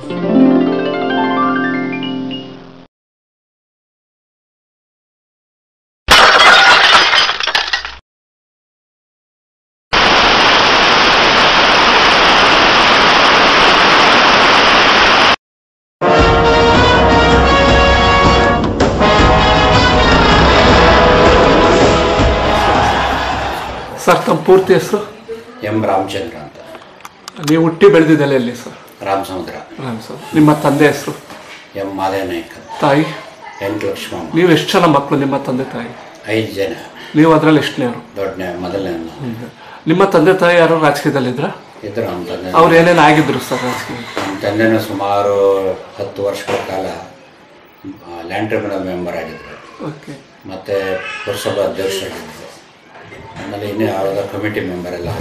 Sir ತಮ್ಮ ಪೂರ್ತಿ ಹೆಸರು ಎಂ ರಾಮಚಂದ್ರ ಅಂತ ನೀವು ಹುಟ್ಟಿ ಬೆಳೆದಿದ್ದೆಲ್ಲ ಎಲ್ಲಿ ಸರ್ ರಾಮ ಸಮುದ್ರ ರಾಮ್ ಸರ್ ನಿಮ್ಮ ತಂದೆ ಹೆಸರು ಎಂ ಮಾದೇ ನಾಯ್ಕ ಅಂತ ತಾಯಿ ಎಂಟು ಲಕ್ಷ್ಮಮ್ಮ ನೀವು ಎಷ್ಟು ಜನ ಮಕ್ಕಳು ನಿಮ್ಮ ತಂದೆ ತಾಯಿ ಐದು ಜನ ನೀವು ಅದರಲ್ಲಿ ಎಷ್ಟನೇವರು ದೊಡ್ಡನೇ ಮೊದಲನೇ ನಿಮ್ಮ ತಂದೆ ತಾಯಿ ಯಾರು ರಾಜಕೀಯದಲ್ಲಿದ್ರ ಇದ್ರು ನಮ್ಮ ತಂದೆ ಅವ್ರು ಏನೇನು ಆಗಿದ್ರು ಸರ್ ರಾಜಕೀಯ ನಮ್ಮ ತಂದೆನೂ ಸುಮಾರು ಹತ್ತು ವರ್ಷಗಳ ಕಾಲ ಲ್ಯಾಂಡ್ ಟ್ರಿಬ್ಯುನಲ್ ಮೆಂಬರ್ ಆಗಿದ್ದರು ಓಕೆ ಮತ್ತು ಪುರಸಭಾ ಅಧ್ಯಕ್ಷರಾಗಿದ್ದರು ಆಮೇಲೆ ಇನ್ನೂ ಯಾವುದೋ ಕಮಿಟಿ ಮೆಂಬರ್ ಎಲ್ಲ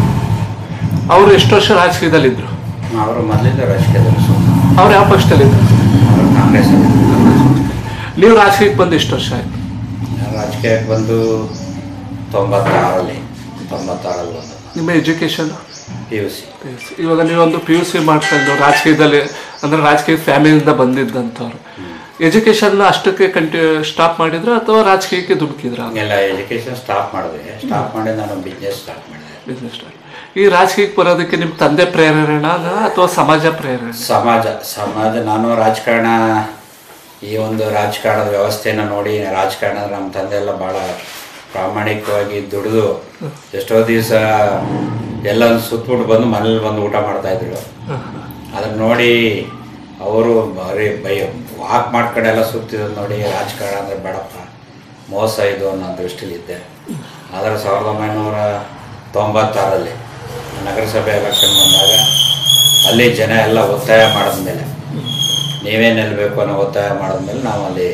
ಅವರು ಎಷ್ಟು ವರ್ಷ ರಾಜಕೀಯದಲ್ಲಿದ್ದರು ಅವರು ಮೊದಲಿಂದ ರಾಜಕೀಯದಲ್ಲಿ ಸುಮ್ಮನೆ ಅವ್ರು ಯಾವ ಪಕ್ಷದಲ್ಲಿದ್ದರು ಅವರು ಕಾಂಗ್ರೆಸ್ ನೀವು ರಾಜಕೀಯಕ್ಕೆ ಬಂದು ಎಷ್ಟು ವರ್ಷ ಆಯಿತು ರಾಜಕೀಯಕ್ಕೆ ಬಂದು ತೊಂಬತ್ತಾರಲ್ಲಿ ತೊಂಬತ್ತಾರಲ್ಲಿ ಬಂದು ನಿಮ್ಮ ಎಜುಕೇಷನ್ ಪಿ ಯು ಸಿ ಇವಾಗ ನೀವೊಂದು ಪಿ ಯು ಸಿ ಮಾಡ್ತಾ ಇದ್ದು ರಾಜಕೀಯದಲ್ಲಿ ಅಂದರೆ ರಾಜಕೀಯ ಫ್ಯಾಮಿಲಿಯಿಂದ ಬಂದಿದ್ದಂಥವ್ರು ಎಜುಕೇಷನ್ನ ಅಷ್ಟಕ್ಕೆ ಕಂಟಿನ್ಯೂ ಸ್ಟಾಪ್ ಮಾಡಿದ್ರ ಅಥವಾ ರಾಜಕೀಯಕ್ಕೆ ಧುಮುಕಿದ್ರ ಎಲ್ಲ ಎಜುಕೇಷನ್ ಸ್ಟಾಪ್ ಮಾಡಿದೆ ಸ್ಟಾಪ್ ಮಾಡಿ ನಾನು ಬಿಸ್ನೆಸ್ ಸ್ಟಾರ್ಟ್ ಮಾಡಿದೆ ಬಿಸ್ನೆಸ್ ಸ್ಟಾರ್ಟ್ ಈ ರಾಜಕೀಯಕ್ಕೆ ಬರೋದಕ್ಕೆ ನಿಮ್ಮ ತಂದೆ ಪ್ರೇರಣೆನಾ ಅಥವಾ ಸಮಾಜ ಪ್ರೇರಣೆ ಸಮಾಜ ಸಮಾಜ ನಾನು ರಾಜಕಾರಣ ಈ ಒಂದು ರಾಜಕಾರಣದ ವ್ಯವಸ್ಥೆನ ನೋಡಿ ರಾಜಕಾರಣ ನಮ್ಮ ತಂದೆ ಎಲ್ಲ ಭಾಳ ಪ್ರಾಮಾಣಿಕವಾಗಿ ದುಡಿದು ಎಷ್ಟೋ ದಿವಸ ಎಲ್ಲ ಸುತ್ತಬಿಟ್ಟು ಬಂದು ಮನೇಲಿ ಬಂದು ಊಟ ಮಾಡ್ತಾ ಇದ್ರು ಅದನ್ನ ನೋಡಿ ಅವರು ಬರೀ ಬೈ ವಾಕ್ ಮಾಡ್ಕೊಂಡೆಲ್ಲ ಸುತ್ತಿದ್ದು ನೋಡಿ ರಾಜಕಾರಣ ಅಂದರೆ ಬೇಡಪ್ಪ ಮೋಸ ಇದು ಅನ್ನೋ ದೃಷ್ಟಿಲಿದ್ದೆ ಆದರೆ ಸಾವಿರದ ಒಂಬೈನೂರ ತೊಂಬತ್ತಾರಲ್ಲಿ ನಗರಸಭೆ ಎಲೆಕ್ಷನ್ ಬಂದಾಗ ಅಲ್ಲಿ ಜನ ಎಲ್ಲ ಒತ್ತಾಯ ಮಾಡಿದ್ಮೇಲೆ ನೀವೇ ನಿಲ್ಲಬೇಕು ಅನ್ನೋ ಒತ್ತಾಯ ಮಾಡಿದ್ಮೇಲೆ ನಾವು ಅಲ್ಲಿ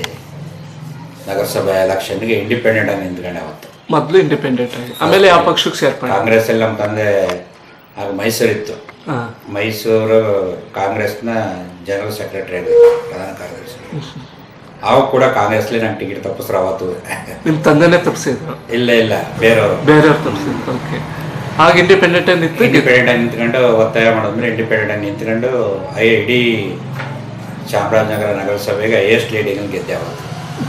ನಗರಸಭೆ ಎಲೆಕ್ಷನ್ಗೆ ಇಂಡಿಪೆಂಡೆಂಟ್ ಆಗಿ ನಿಂತ್ಕೊಂಡೆ ಅವತ್ತು ಮೊದಲು ಇಂಡಿಪೆಂಡೆಂಟ್ ಆಗಿ ಆಮೇಲೆ ಯಾವ ಪಕ್ಷಕ್ಕೆ ಸೇರ್ಪಡೆ ಕಾಂಗ್ರೆಸ್ಸಲ್ಲಿ ನಮ್ಮ ತಂದೆ ಆಗ ಮೈಸೂರಿತ್ತು ಹಾಂ ಮೈಸೂರು ಕಾಂಗ್ರೆಸ್ನ ಜನರಲ್ ಸೆಕ್ರೆಟರಿ ಆಗಿದ್ದರು ಪ್ರಧಾನ ಕಾರ್ಯದರ್ಶಿ ಅವಾಗ ಕೂಡ ಕಾಂಗ್ರೆಸ್ಲಿ ನಂಗೆ ಟಿಕೆಟ್ ತಪ್ಪಿಸ್ರು ಅವತ್ತು ನಿಮ್ಮ ತಂದೆನೇ ತಪ್ಪಿಸಿದ್ರು ಇಲ್ಲ ಇಲ್ಲ ಬೇರೆಯವರು ಬೇರೆಯವ್ರು ತಪ್ಪಿಸಿದ್ರು ಓಕೆ ಆಗ ಇಂಡಿಪೆಂಡೆಂಟ್ ಆಗಿ ನಿಂತು ಇಂಡಿಪೆಂಡೆಂಟ್ ಆಗಿ ನಿಂತ್ಕೊಂಡು ಒತ್ತಾಯ ಮಾಡಿದ್ಮೇಲೆ ಇಂಡಿಪೆಂಡೆಂಟ್ ಆಗಿ ನಿಂತ್ಕೊಂಡು ಐ ಇಡೀ ಚಾಮರಾಜನಗರ ನಗರಸಭೆಗೆ ಹೈಯೆಸ್ಟ್ ಲೀಡಿಂಗಲ್ಲಿ ಗೆದ್ದೆ ಅವತ್ತು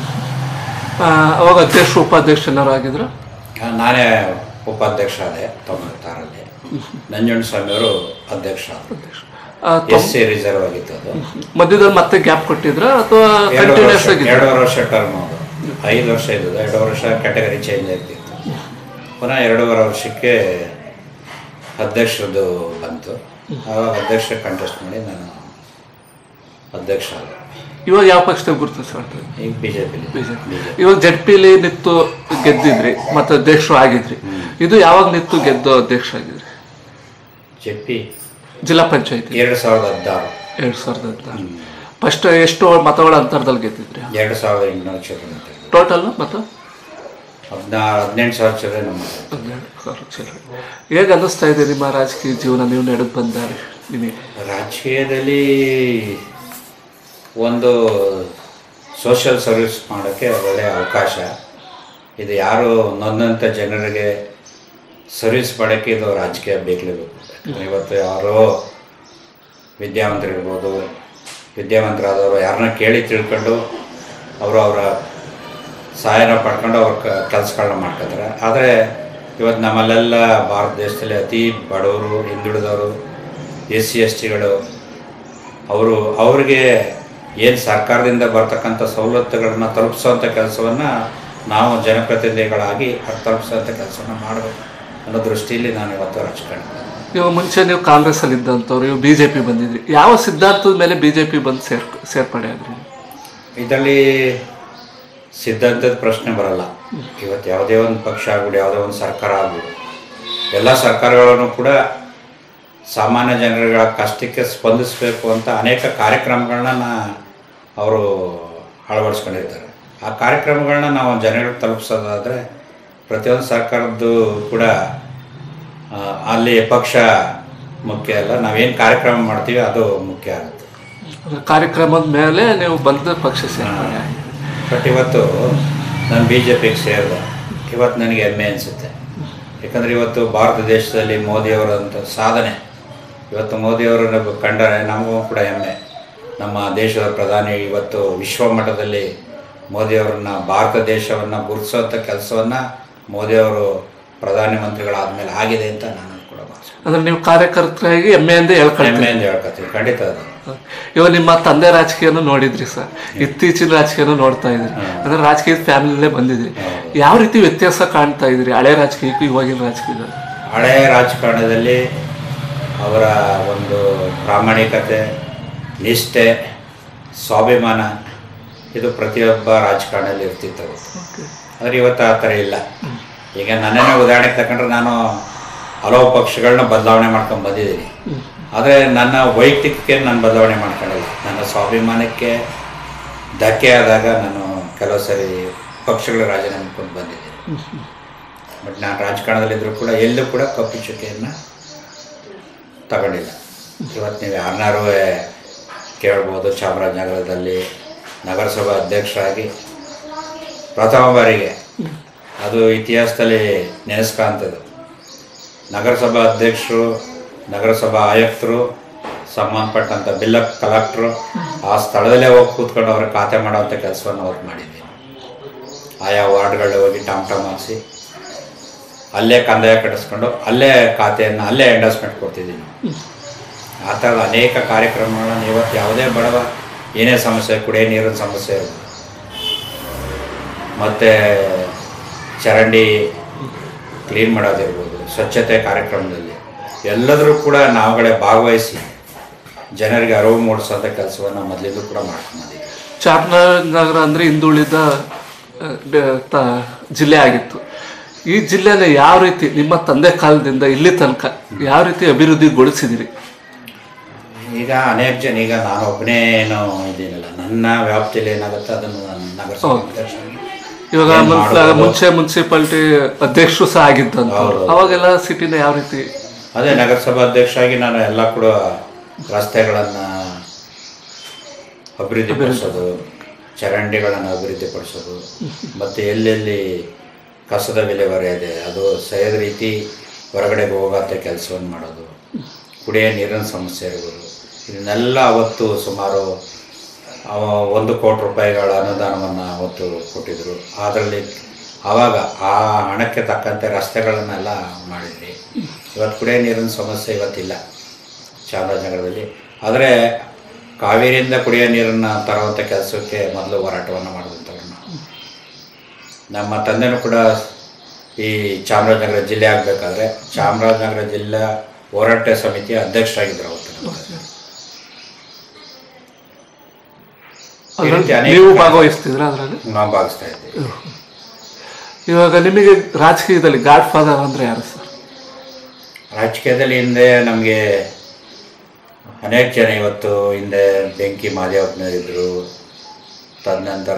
ಆ, ಅವಾಗ ಅಧ್ಯಕ್ಷರು ಉಪಾಧ್ಯಕ್ಷನವರು ಆಗಿದ್ರು ಆ, ನಾನೇ ಉಪಾಧ್ಯಕ್ಷ ಆದೆ ತೊಂಬತ್ತಾರಲ್ಲಿ ನಂಜುಂಡ ಸ್ವಾಮಿಯವರು ಅಧ್ಯಕ್ಷ ಆ, ತೊಂಬ- ಎಸ್ ಸಿ ರಿಸರ್ವ್ ಆಗಿತ್ತು ಅದು ಮಧ್ಯದಲ್ಲಿ ಮತ್ತೆ ಗ್ಯಾಪ್ ಕೊಟ್ಟಿದ್ರ ಅಥವಾ ಎರಡು ಕಂಟಿನ್ಯೂಸ್ ವರ್ಷ ಆಗಿದ್ರು ಎರಡೂವರೆ ವರ್ಷ ಟರ್ಮ್ ಅದು ಐದು ವರ್ಷ ಇದ್ದದ್ದು ಎರಡೂವರೆ ವರ್ಷ ಕ್ಯಾಟಗರಿ ಚೇಂಜ್ ಆಗ್ತಿತ್ತು ಪುನಃ ಎರಡೂವರೆ ವರ್ಷಕ್ಕೆ ಅಧ್ಯಕ್ಷರದ್ದು ಬಂತು ಆವಾಗ ಅಧ್ಯಕ್ಷ ಕಂಟೆಸ್ಟ್ ಮಾಡಿ ನಾನು ಅಧ್ಯಕ್ಷ ಆದೆ ಇವಾಗ ಯಾವ ಪಕ್ಷದಾಗ ಗುರುತಿಸ್ಕೊಳ್ತೀವಿ ಈಗ ಬಿ ಜೆ ಪಿಲಿ ಬಿಜೆಪಿ ಇವಾಗ ಜೆಡ್ ಪಿಲಿ ನಿಂತು ಗೆದ್ದಿದ್ರಿ ಮತ್ತೆ ಅಧ್ಯಕ್ಷರು ಆಗಿದ್ರಿ ಇದು ಯಾವಾಗ ನಿಂತು ಗೆದ್ದು ಅಧ್ಯಕ್ಷ ಆಗಿದ್ರಿ ಜೆ ಪಿ ಜಿಲ್ಲಾ ಪಂಚಾಯತಿ ಎರಡು ಸಾವಿರದ ಹದಿನಾರು ಎರಡ್ ಸಾವಿರದ ಹದಿನಾರು ಫಸ್ಟ್ ಎಷ್ಟು ಮತಗಳ ಅಂತರದಲ್ಲಿ ಗೆದ್ದಿದ್ರಿ ಎರಡು ಸಾವಿರದ ಎಂಟುನೂರು ಚಿಲ್ಲರೆ ಅಂತ ಇದೆ. ಟೋಟಲ್ ಮತ ಹದಿನಾರು ಹದಿನೆಂಟು ಸಾವಿರ ಚಿಲ್ಲರೆ ನಮ್ಮ ಹನ್ನೆರಡು ಸಾವಿರ ಚಿಲ್ಲರೆ ಹೇಗೆ ಅನ್ನಿಸ್ತಾ ಇದೆ ನಿಮ್ಮ ರಾಜಕೀಯ ಜೀವನ ನೀವು ನಡೆದು ಬಂದಾರೆ ನಿಮಗೆ ರಾಜಕೀಯದಲ್ಲಿ ಒಂದು ಸೋಷಿಯಲ್ ಸರ್ವಿಸ್ ಮಾಡೋಕ್ಕೆ ಒಳ್ಳೆಯ ಅವಕಾಶ ಇದು ಯಾರು ನೊಂದಂಥ ಜನರಿಗೆ ಸರ್ವಿಸ್ ಮಾಡೋಕ್ಕೆ ಇದು ರಾಜಕೀಯ ಬೇಕಲೇಬೇಕು ಯಾಕಂದ್ರೆ ಇವತ್ತು ಯಾರೋ ವಿದ್ಯಾವಂತರಿರ್ಬೋದು ವಿದ್ಯಾವಂತರಾದವರು ಯಾರನ್ನ ಕೇಳಿ ತಿಳ್ಕೊಂಡು ಅವರು ಅವರ ಸಹಾಯನ ಪಡ್ಕೊಂಡು ಅವ್ರ ಕೆಲಸಗಳನ್ನ ಮಾಡ್ಕೊತಾರೆ ಆದರೆ ಇವತ್ತು ನಮ್ಮಲ್ಲೆಲ್ಲ ಭಾರತ ದೇಶದಲ್ಲಿ ಅತಿ ಬಡವರು ಹಿಂದುಳಿದವರು ಎಸ್ ಸಿ ಎಸ್ ಟಿಗಳು ಅವರು ಅವ್ರಿಗೆ ಏನು ಸರ್ಕಾರದಿಂದ ಬರ್ತಕ್ಕಂಥ ಸವಲತ್ತುಗಳನ್ನ ತಲುಪಿಸೋವಂಥ ಕೆಲಸವನ್ನು ನಾವು ಜನಪ್ರತಿನಿಧಿಗಳಾಗಿ ಅದು ತಲುಪಿಸೋಂಥ ಕೆಲಸವನ್ನು ಮಾಡಬೇಕು ಅನ್ನೋ ದೃಷ್ಟಿಯಲ್ಲಿ ನಾನು ಇವತ್ತು ರಾಜಕಾರಣ ಇವಾಗ ಮುಂಚೆ ನೀವು ಕಾಂಗ್ರೆಸ್ ಅಲ್ಲಿ ಇದ್ದಂಥವ್ರು ಇವಾಗ ಬಿಜೆಪಿ ಬಂದಿದ್ರಿ ಯಾವ ಸಿದ್ಧಾಂತದ ಮೇಲೆ ಬಿಜೆಪಿ ಬಂದು ಸೇರ್ ಸೇರ್ಪಡೆ ಆದ್ರಿ ಇದರಲ್ಲಿ ಸಿದ್ಧಾಂತದ ಪ್ರಶ್ನೆ ಬರಲ್ಲ ಇವತ್ತು ಯಾವುದೇ ಒಂದು ಪಕ್ಷ ಆಗ್ಬಿಡಿ ಯಾವುದೇ ಒಂದು ಸರ್ಕಾರ ಆಗ್ಬಿಡಿ ಎಲ್ಲ ಸರ್ಕಾರಗಳನ್ನು ಕೂಡ ಸಾಮಾನ್ಯ ಜನರುಗಳ ಕಷ್ಟಕ್ಕೆ ಸ್ಪಂದಿಸಬೇಕು ಅಂತ ಅನೇಕ ಕಾರ್ಯಕ್ರಮಗಳನ್ನ ಅವರು ಅಳವಡಿಸ್ಕೊಂಡಿರ್ತಾರೆ ಆ ಕಾರ್ಯಕ್ರಮಗಳನ್ನ ನಾವು ಜನಗಳಿಗೆ ತಲುಪಿಸೋದಾದರೆ ಪ್ರತಿಯೊಂದು ಸರ್ಕಾರದ್ದು ಕೂಡ ಆ, ಅಲ್ಲಿ ಪಕ್ಷ ಮುಖ್ಯ ಅಲ್ಲ ನಾವೇನು ಕಾರ್ಯಕ್ರಮ ಮಾಡ್ತೀವಿ ಅದು ಮುಖ್ಯ ಆಗುತ್ತೆ ಕಾರ್ಯಕ್ರಮದ ಮೇಲೆ ನೀವು ಬಂದ ಪಕ್ಷ ಸೇರ್ಪಡೆ ಆಗಿ ಬಟ್ ಇವತ್ತು ನಾನು ಬಿ ಜೆ ಪಿಗೆ ಸೇರಿದೆ ಇವತ್ತು ನನಗೆ ಹೆಮ್ಮೆ ಅನಿಸುತ್ತೆ ಯಾಕಂದರೆ ಇವತ್ತು ಭಾರತ ದೇಶದಲ್ಲಿ ಮೋದಿಯವರಂಥ ಸಾಧನೆ ಇವತ್ತು ಮೋದಿಯವರು ಕಂಡರೆ ನಮಗೂ ಕೂಡ ಹೆಮ್ಮೆ ನಮ್ಮ ದೇಶದ ಪ್ರಧಾನಿ ಇವತ್ತು ವಿಶ್ವ ಮಟ್ಟದಲ್ಲಿ ಮೋದಿಯವರನ್ನ ಭಾರತ ದೇಶವನ್ನು ಗುರುತಿಸುವಂಥ ಕೆಲಸವನ್ನು ಮೋದಿಯವರು ಪ್ರಧಾನಿ ಮಂತ್ರಿಗಳಾದ್ಮೇಲೆ ಆಗಿದೆ ಅಂತ ನಾನು ಕೂಡ ಭಾವಿಸ್ತೀನಿ ಅಂದ್ರೆ ನೀವು ಕಾರ್ಯಕರ್ತರಾಗಿ ಹೆಮ್ಮೆಯಿಂದ ಹೇಳ್ಕೊಳ್ತೀರಿ ಹೆಮ್ಮೆಯಿಂದ ಹೇಳ್ಕೊತೀನಿ ಖಂಡಿತ ಅದು ಇವಾಗ ನಿಮ್ಮ ತಂದೆ ರಾಜಕೀಯನ ನೋಡಿದ್ರಿ ಸರ್ ಇತ್ತೀಚಿನ ರಾಜಕೀಯನ ನೋಡ್ತಾ ಇದ್ರಿ ಅಂದ್ರೆ ರಾಜಕೀಯದ ಫ್ಯಾಮಿಲಿಲೇ ಬಂದಿದ್ರಿ ಯಾವ ರೀತಿ ವ್ಯತ್ಯಾಸ ಕಾಣ್ತಾ ಇದ್ರಿ ಹಳೆ ರಾಜಕೀಯಕ್ಕೂ ಇವಾಗಿನ ರಾಜಕೀಯದಲ್ಲಿ ಹಳೆಯ ರಾಜಕಾರಣದಲ್ಲಿ ಅವರ ಒಂದು ಪ್ರಾಮಾಣಿಕತೆ ನಿಷ್ಠೆ ಸ್ವಾಭಿಮಾನ ಇದು ಪ್ರತಿಯೊಬ್ಬ ರಾಜಕಾರಣದಲ್ಲಿ ಇರ್ತಿತ್ತು ಆದರೆ ಇವತ್ತು ಆ ಥರ ಇಲ್ಲ ಈಗ ನನ್ನನ್ನೇ ಉದಾಹರಣೆಗೆ ತಗೊಂಡ್ರೆ ನಾನು ಹಲವು ಪಕ್ಷಗಳನ್ನ ಬದಲಾವಣೆ ಮಾಡ್ಕೊಂಡು ಬಂದಿದ್ದೀನಿ ಆದರೆ ನನ್ನ ವೈಯಕ್ತಿಕಕ್ಕೆ ನಾನು ಬದಲಾವಣೆ ಮಾಡ್ಕೊಂಡಿಲ್ಲ ನನ್ನ ಸ್ವಾಭಿಮಾನಕ್ಕೆ ಧಕ್ಕೆ ಆದಾಗ ನಾನು ಕೆಲವು ಸರಿ ಪಕ್ಷಗಳ ರಾಜೀನಾಮೆ ಕೊಟ್ಟು ಬಂದಿದ್ದೀನಿ ಬಟ್ ನಾನು ರಾಜಕಾರಣದಲ್ಲಿದ್ದರೂ ಕೂಡ ಎಲ್ಲೂ ಕೂಡ ಕಪ್ಪು ಚುಕ್ಕೆಯನ್ನು ತಗೊಂಡಿಲ್ಲ ಇವತ್ತು ನೀವು ಯಾರನ್ನಾರು ಕೇಳ್ಬೋದು ಚಾಮರಾಜನಗರದಲ್ಲಿ ನಗರಸಭಾ ಅಧ್ಯಕ್ಷರಾಗಿ ಪ್ರಥಮ ಬಾರಿಗೆ ಅದು ಇತಿಹಾಸದಲ್ಲಿ ನೆನೆಸ್ಕಾಂಥದ್ದು ನಗರಸಭಾ ಅಧ್ಯಕ್ಷರು ನಗರಸಭಾ ಆಯುಕ್ತರು ಸಂಬಂಧಪಟ್ಟಂಥ ಬಿಲ್ಲ ಕಲೆಕ್ಟ್ರು ಆ ಸ್ಥಳದಲ್ಲೇ ಹೋಗಿ ಕೂತ್ಕೊಂಡು ಅವ್ರ ಖಾತೆ ಮಾಡೋವಂಥ ಕೆಲಸವನ್ನು ಅವ್ರು ಮಾಡಿದ್ದೀನಿ ಆಯಾ ವಾರ್ಡ್ಗಳಲ್ಲಿ ಹೋಗಿ ಟಾಮ್ ಟಾಮ್ ಹಾಕ್ಸಿ ಅಲ್ಲೇ ಕಂದಾಯ ಕಟ್ಟಿಸ್ಕೊಂಡು ಅಲ್ಲೇ ಖಾತೆಯನ್ನು ಅಲ್ಲೇ ಎಂಡಸ್ಮೆಂಟ್ ಕೊಡ್ತಿದ್ದೀನಿ ಆ ಥರದ ಅನೇಕ ಕಾರ್ಯಕ್ರಮಗಳನ್ನ ಇವತ್ತು ಯಾವುದೇ ಬಡವ ಏನೇ ಸಮಸ್ಯೆ ಕುಡಿಯೋ ನೀರಿನ ಸಮಸ್ಯೆ ಇರ್ಬೋದು ಮತ್ತು ಚರಂಡಿ ಕ್ಲೀನ್ ಮಾಡೋದಿರ್ಬೋದು ಸ್ವಚ್ಛತೆ ಕಾರ್ಯಕ್ರಮದಲ್ಲಿ ಎಲ್ಲದರೂ ಕೂಡ ನಾವುಗಳೇ ಭಾಗವಹಿಸಿ ಜನರಿಗೆ ಅರಿವು ಮೂಡಿಸೋಂಥ ಕೆಲಸವನ್ನು ಮೊದಲಿಂದ ಕೂಡ ಮಾಡ್ಕೊಂಡಿದ್ದೀವಿ ಚಾಮರಾಜನಗರ ಅಂದ್ರೆ ಹಿಂದುಳಿದ ಆ, ಡ- ತ- ಜಿಲ್ಲೆ ಆಗಿತ್ತು ಈ ಜಿಲ್ಲೆನ ಯಾವ ರೀತಿ ನಿಮ್ಮ ತಂದೆ ಕಾಲದಿಂದ ಇಲ್ಲಿ ತನಕ ಯಾವ ರೀತಿ ಅಭಿವೃದ್ಧಿಗೊಳಿಸಿದಿರಿ ಈಗ ಅನೇಕ ಜನ ಈಗ ನಾನು ಒಬ್ಬನೇ ಏನೋ ಇದ್ದೀನಲ್ಲ ನನ್ನ ವ್ಯಾಪ್ತಿಯಲ್ಲಿ ಏನಾಗುತ್ತೆ ಅದನ್ನು ನಾನು ನಗರಸಭಾ ಅಧ್ಯಕ್ಷನಾಗಿ ಇವಾಗ ಏನ್ ಮೊದ್ಲ- ಮಾಡ್ಬೋದು? ಮುಂಚೆ ಮುನ್ಸಿಪಾಲಿಟಿ ಅಧ್ಯಕ್ಷರು ಸಹ ಆಗಿದ್ದಂತ ಹೌದು. ಅವಾಗೆಲ್ಲ ಸಿಟಿನ ಯಾವ ರೀತಿ ಅದೇ ನಗರಸಭಾ ಅಧ್ಯಕ್ಷರಾಗಿ ನಾನು ಎಲ್ಲ ಕೂಡ ರಸ್ತೆಗಳನ್ನು ಅಭಿವೃದ್ಧಿಪಡಿಸೋದು ಚರಂಡಿಗಳನ್ನು ಅಭಿವೃದ್ಧಿಪಡಿಸೋದು ಮತ್ತು ಎಲ್ಲೆಲ್ಲಿ ಕಸದ ವಿಲೇವಾರಿ ಇದೆ ಅದು ಸರಿಯಾದ ರೀತಿ ಹೊರಗಡೆಗೆ ಹೋಗೋಂಥ ಕೆಲಸವನ್ನು ಮಾಡೋದು ಕುಡಿಯೋ ನೀರಿನ ಸಮಸ್ಯೆ ಇರ್ಬೋದು ಇದನ್ನೆಲ್ಲ ಅವತ್ತು ಸುಮಾರು ಅವ ಒಂದು ಕೋಟಿ ರೂಪಾಯಿಗಳ ಅನುದಾನವನ್ನು ಅವತ್ತು ಕೊಟ್ಟಿದ್ದರು ಅದರಲ್ಲಿ ಆವಾಗ ಆ ಹಣಕ್ಕೆ ತಕ್ಕಂತೆ ರಸ್ತೆಗಳನ್ನೆಲ್ಲ ಮಾಡಿದ್ವಿ ಇವತ್ತು ಕುಡಿಯೋ ನೀರಿನ ಸಮಸ್ಯೆ ಇವತ್ತಿಲ್ಲ ಚಾಮರಾಜನಗರದಲ್ಲಿ ಆದರೆ ಕಾವೇರಿಯಿಂದ ಕುಡಿಯೋ ನೀರನ್ನು ತರುವಂಥ ಕೆಲಸಕ್ಕೆ ಮೊದಲು ಹೋರಾಟವನ್ನು ಮಾಡಿದಂಥವ್ರು ನಾವು ನಮ್ಮ ತಂದೆನೂ ಕೂಡ ಈ ಚಾಮರಾಜನಗರ ಜಿಲ್ಲೆ ಆಗಬೇಕಾದ್ರೆ ಚಾಮರಾಜನಗರ ಜಿಲ್ಲಾ ಹೋರಾಟ ಸಮಿತಿಯ ಅಧ್ಯಕ್ಷರಾಗಿದ್ದರು ಅವತ್ತು ನಮ್ಮ ತಂದೆ. ಈ ರೀತಿ ಅದ್ರಲ್ಲಿ ಅನೇಕ ನೀವು ಭಾಗವಹಿಸ್ತಿದ್ರ ಅದ್ರಲ್ಲಿ ನಾವು ಭಾಗಿಸ್ತಾ ಇದ್ದೀವಿ ಇವಾಗ ನಿಮಗೆ ರಾಜಕೀಯದಲ್ಲಿ ಗಾಡ್ ಫಾದರ್ ಅಂದ್ರೆ ಯಾರು ಸರ್ ರಾಜಕೀಯದಲ್ಲಿ ಹಿಂದೆ ನಮಗೆ ಅನೇಕ ಜನ ಇವತ್ತು ಹಿಂದೆ ಬೆಂಕಿ ಮಾದೇವಪ್ಪನವರಿದ್ದರು ತದನಂತರ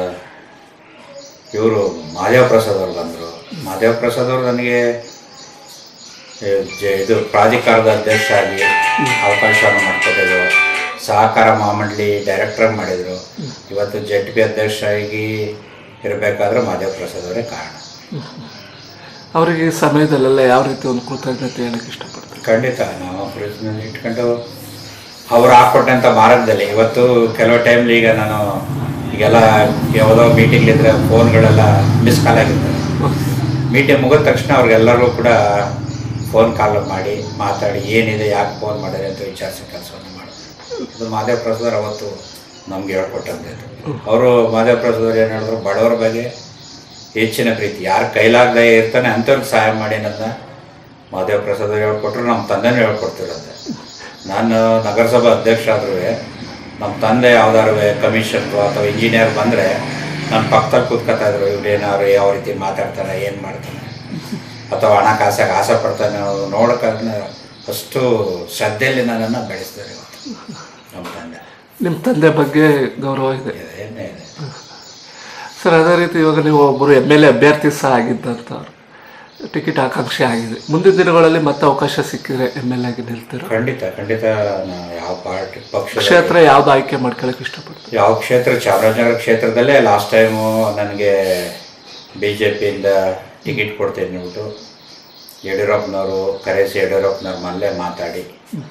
ಇವರು ಮಾದೇವ ಪ್ರಸಾದ್ ಅವರು ಬಂದರು ಮಾದೇವ ಪ್ರಸಾದ್ ಅವರು ನನಗೆ ಏ, ಜ- ಇದು ಪ್ರಾಧಿಕಾರದ ಅಧ್ಯಕ್ಷ ಆಗಿ ಅವಕಾಶವನ್ನು ಮಾಡಿಕೊಟ್ಟಿದ್ರು ಸಹಕಾರ ಮಹಾಮಂಡಳಿ ಡೈರೆಕ್ಟರ್ ಮಾಡಿದರು ಇವತ್ತು ಜೆಡ್ ಪಿ ಅಧ್ಯಕ್ಷರಾಗಿ ಇರಬೇಕಾದ್ರೆ ಮಾದೇವ ಪ್ರಸಾದ್ ಅವರೇ ಕಾರಣ ಅವರಿಗೆ ಈ ಸಮಯದಲ್ಲೆಲ್ಲ ಯಾವ ರೀತಿ ಒಂದು ಕೃತಜ್ಞತೆ ಹೇಳಕ್ಕೆ ಇಷ್ಟಪಡ್ತಾರೆ ಖಂಡಿತ ನಾವು ಪ್ರಯತ್ನ ಇಟ್ಕೊಂಡು ಅವ್ರು ಹಾಕ್ಕೊಟ್ಟಂಥ ಮಾರ್ಗದಲ್ಲಿ ಇವತ್ತು ಕೆಲವು ಟೈಮ್ಲಿ ಈಗ ನಾನು ಈಗೆಲ್ಲ ಯಾವುದೋ ಮೀಟಿಂಗ್ ಇದ್ರೆ ಫೋನ್ಗಳೆಲ್ಲ ಮಿಸ್ ಕಾಲ್ ಆಗಿರ್ತವೆ ಮೀಟಿಂಗ್ ಮುಗಿದ ತಕ್ಷಣ ಅವ್ರಿಗೆಲ್ಲರಿಗೂ ಕೂಡ ಫೋನ್ ಕಾಲ್ ಮಾಡಿ ಮಾತಾಡಿ ಏನಿದೆ ಯಾಕೆ ಫೋನ್ ಮಾಡಿದೆ ಅಂತ ವಿಚಾರಿಸೋ ಕೆಲಸವನ್ನು ಮಾಡೋದು ಇದು ಮಾದೇವ ಪ್ರಸಾದ್ ಅವತ್ತು ನಮ್ಗೆ ಹೇಳ್ಕೊಟ್ಟಂಥದ್ದು ಅವರು ಮಾದೇವ ಪ್ರಸಾದ್ ಅವ್ರು ಏನು ಹೇಳಿದ್ರು ಬಡವರ ಬಗ್ಗೆ ಹೆಚ್ಚಿನ ಪ್ರೀತಿ ಯಾರು ಕೈಲಾಗದೆ ಇರ್ತಾನೆ ಅಂಥವ್ರಿಗೆ ಸಹಾಯ ಮಾಡಿ ನನ್ನ ಮಾದೇವ ಪ್ರಸಾದ್ ಅವ್ರು ಹೇಳ್ಕೊಟ್ರು ನಮ್ಮ ತಂದೆನೂ ಹೇಳ್ಕೊಡ್ತಿರೋದೆ ನಾನು ನಗರಸಭಾ ಅಧ್ಯಕ್ಷ ಆದ್ರೂ ನಮ್ಮ ತಂದೆ ಯಾವ್ದಾದ್ರು ಕಮಿಷನ್ರು ಅಥವಾ ಇಂಜಿನಿಯರ್ ಬಂದರೆ ನನ್ನ ಪಕ್ಕದಲ್ಲಿ ಕೂತ್ಕೊತಾ ಇದ್ರು ಇವ್ರೇನಾದ್ರು ಯಾವ ರೀತಿ ಮಾತಾಡ್ತಾನೆ ಏನು ಮಾಡ್ತಾನೆ ಅಥವಾ ಹಣಕಾಸಾಗಿ ಆಸೆ ಪಡ್ತಾನೆ ಅವ್ರು ನೋಡೋಕೆ ಅಷ್ಟು ಶ್ರದ್ಧೆಯಲ್ಲಿ ನನ್ನನ್ನು ಬೆಳೆಸ್ತಾರೆ ಇವತ್ತು ನಮ್ಮ ತಂದೆ ನಿಮ್ಮ ತಂದೆ ಬಗ್ಗೆ ಗೌರವ ಇದೆ ಇದೆ ಏನೇ ಇದೆ ಸರ್ ಅದೇ ರೀತಿ ಇವಾಗ ನೀವು ಒಬ್ಬರು ಎಮ್ ಎಲ್ ಎ ಅಭ್ಯರ್ಥಿ ಸಹ ಆಗಿದ್ದಂಥವ್ರು ಟಿಕೆಟ್ ಆಕಾಂಕ್ಷೆ ಆಗಿದೆ ಮುಂದಿನ ದಿನಗಳಲ್ಲಿ ಮತ್ತೆ ಅವಕಾಶ ಸಿಕ್ಕಿದ್ರೆ ಎಮ್ ಎಲ್ ಎಗೆ ನಿಲ್ತೀರ ಖಂಡಿತ ಖಂಡಿತ ನಾವು ಯಾವ ಪಾರ್ಟಿ ಪಕ್ಷ ಕ್ಷೇತ್ರ ಯಾವ್ದು ಆಯ್ಕೆ ಮಾಡ್ಕೊಳಕ್ಕೆ ಇಷ್ಟಪಡ್ತೀರಿ ಯಾವ ಕ್ಷೇತ್ರ ಚಾಮರಾಜನಗರ ಕ್ಷೇತ್ರದಲ್ಲೇ ಲಾಸ್ಟ್ ಟೈಮು ನನಗೆ ಬಿ ಜೆ ಪಿಯಿಂದ ಟಿಕೆಟ್ ಕೊಡ್ತೀನಿ ಅಂದ್ಬಿಟ್ಟು ಯಡಿಯೂರಪ್ಪನವರು ಕರೆಸಿ ಯಡಿಯೂರಪ್ಪನವ್ರ ಮನೇಲೆ ಮಾತಾಡಿ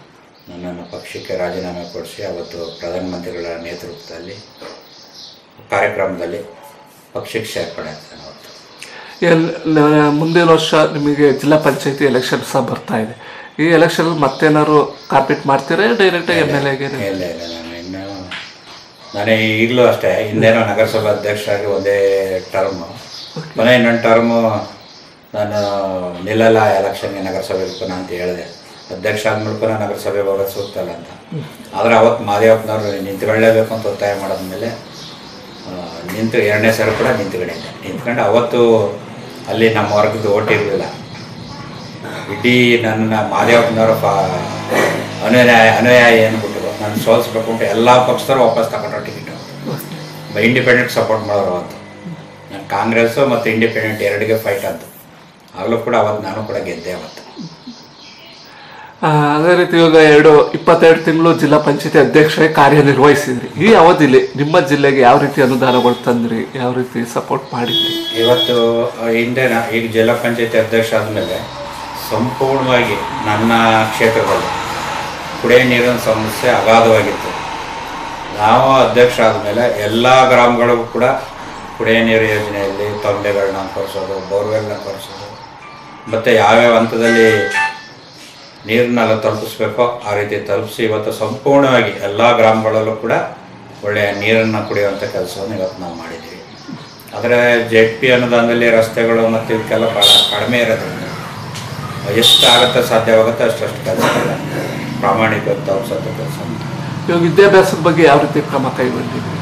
ನನ್ನನ್ನು ಪಕ್ಷಕ್ಕೆ ರಾಜೀನಾಮೆ ಕೊಡಿಸಿ ಅವತ್ತು ಪ್ರಧಾನಮಂತ್ರಿಗಳ ನೇತೃತ್ವದಲ್ಲಿ ಕಾರ್ಯಕ್ರಮದಲ್ಲಿ ಪಕ್ಷಕ್ಕೆ ಸೇರ್ಪಡೆ ಆಗ್ತಾನೆ ಅವತ್ತು ಎಲ್ ನ- ಮುಂದಿನ ವರ್ಷ ನಿಮಗೆ ಜಿಲ್ಲಾ ಪಂಚಾಯತಿ ಎಲೆಕ್ಷನ್ ಸಹ ಬರ್ತಾ ಇದೆ ಈ ಎಲೆಕ್ಷನ್ ಮತ್ತೇನಾದ್ರು ಕಾಂಪೀಟ್ ಮಾಡ್ತೀರಾ ಡೈರೆಕ್ಟ್ ಎಮ್ ಎಲ್ ಎಗೆ ಇಲ್ಲ ಇಲ್ಲ ನಾನು ಇನ್ನೂ ನಾನು ಈಗಲೂ ಅಷ್ಟೇ ಹಿಂದೇನೋ ನಗರಸಭಾ ಅಧ್ಯಕ್ಷರಾಗಿ ಒಂದೇ ಟರ್ಮು ಕೊನೆ ಇನ್ನೊಂದು ಟರ್ಮು ನಾನು ನಿಲ್ಲಲ್ಲ ಎಲೆಕ್ಷನ್ಗೆ ನಗರಸಭೆಗೆ ಪುನಃ ಅಂತ ಹೇಳಿದೆ ಅಧ್ಯಕ್ಷ ಆದ್ಮೇಲೆ ಪುನಃ ನಗರಸಭೆಗೆ ಹೋಗೋದು ಸೂಕ್ತ ಅಲ್ಲ ಅಂತ ಆದರೆ ಅವತ್ತು ಮಾದೇವಪ್ಪನವ್ರು ನಿಂತ್ಕೊಳ್ಳೇಬೇಕು ಅಂತ ಒತ್ತಾಯ ಮಾಡಿದ್ಮೇಲೆ ಆ, ನಿಂತು ಎರಡನೇ ಸಲ ಕೂಡ ನಿಂತ್ಕೊಂಡಿದ್ದೆ ನಿಂತ್ಕೊಂಡು ಅವತ್ತು ಅಲ್ಲಿ ನಮ್ಮ ವರ್ಗದ ಓಟ್ ಇರಲಿಲ್ಲ ಇಡೀ ನನ್ನ ಮಾದೇವಪ್ಪನವರ ಪಾ ಅನುಯಾಯ ಅನುಯಾಯಿ ಅಂದ್ಬಿಟ್ಟು ನಾನು ಸೋಲಿಸ್ಬೇಕು ಅಂತ ಎಲ್ಲ ಪಕ್ಷದವರು ವಾಪಸ್ ತಗೊಂಡ್ರು ಟಿಕೆಟು ಇಂಡಿಪೆಂಡೆಂಟ್ ಸಪೋರ್ಟ್ ಮಾಡೋರು ಅವತ್ತು ನಾನು ಕಾಂಗ್ರೆಸ್ಸು ಮತ್ತು ಇಂಡಿಪೆಂಡೆಂಟ್ ಎರಡಿಗೆ ಫೈಟ್ ಆದ್ದು ಆಗಲೂ ಕೂಡ ಅವತ್ತು ನಾನು ಕೂಡ ಗೆದ್ದೆ ಅವತ್ತು ಆ, ಅದೇ ರೀತಿ ಇವಾಗ ಎರಡು ಇಪ್ಪತ್ತೆರಡು ತಿಂಗಳು ಜಿಲ್ಲಾ ಪಂಚಾಯತಿ ಅಧ್ಯಕ್ಷರಾಗಿ ಕಾರ್ಯನಿರ್ವಹಿಸಿದ್ರಿ ಈ ಅವಧಿಲಿ ನಿಮ್ಮ ಜಿಲ್ಲೆಗೆ ಯಾವ ರೀತಿ ಅನುದಾನಗಳು ತಂದ್ರಿ ಯಾವ ರೀತಿ ಸಪೋರ್ಟ್ ಮಾಡಿದ್ರಿ ಇವತ್ತು ಆ, ಹಿಂದೆ ನಾ ಈಗ ಜಿಲ್ಲಾ ಪಂಚಾಯತಿ ಅಧ್ಯಕ್ಷ ಆದಮೇಲೆ ಸಂಪೂರ್ಣವಾಗಿ ನನ್ನ ಕ್ಷೇತ್ರದಲ್ಲಿ ಕುಡಿಯ ನೀರಿನ ಸಮಸ್ಯೆ ಅಗಾಧವಾಗಿತ್ತು ನಾವು ಅಧ್ಯಕ್ಷ ಆದಮೇಲೆ ಎಲ್ಲ ಗ್ರಾಮಗಳಿಗೂ ಕೂಡ ಕುಡಿಯ ನೀರು ಯೋಜನೆಯಲ್ಲಿ ತೊಂದರೆಗಳನ್ನ ಕೊರೆಸೋದು ಬೋರ್ವೆಲ್ನ ಕೊರೆಸೋದು ಮತ್ತು ಯಾವ್ಯಾವ ಹಂತದಲ್ಲಿ ನೀರನ್ನೆಲ್ಲ ತಲುಪಿಸ್ಬೇಕೋ ಆ ರೀತಿ ತಲುಪಿಸಿ ಇವತ್ತು ಸಂಪೂರ್ಣವಾಗಿ ಎಲ್ಲ ಗ್ರಾಮಗಳಲ್ಲೂ ಕೂಡ ಒಳ್ಳೆಯ ನೀರನ್ನು ಕುಡಿಯುವಂಥ ಕೆಲಸವನ್ನು ಇವತ್ತು ನಾವು ಮಾಡಿದ್ದೀವಿ ಆದರೆ ಜೆಡ್ ಪಿ ಅನುದಾನದಲ್ಲಿ ರಸ್ತೆಗಳು ಮತ್ತು ಇವಕ್ಕೆಲ್ಲ ಭಾಳ ಕಡಿಮೆ ಇರೋದ್ರಿಂದ ಎಷ್ಟು ಆಗುತ್ತೆ ಸಾಧ್ಯವಾಗುತ್ತೆ ಅಷ್ಟಷ್ಟು ಕೆಲಸ ಪ್ರಾಮಾಣಿಕವಾಗಿ ತಲುಪಿಸೋಂಥ ಕೆಲಸ ಇವಾಗ ವಿದ್ಯಾಭ್ಯಾಸದ ಬಗ್ಗೆ ಯಾವ ರೀತಿ ಕ್ರಮ ಕೈಗೊಂಡಿದ್ರಿ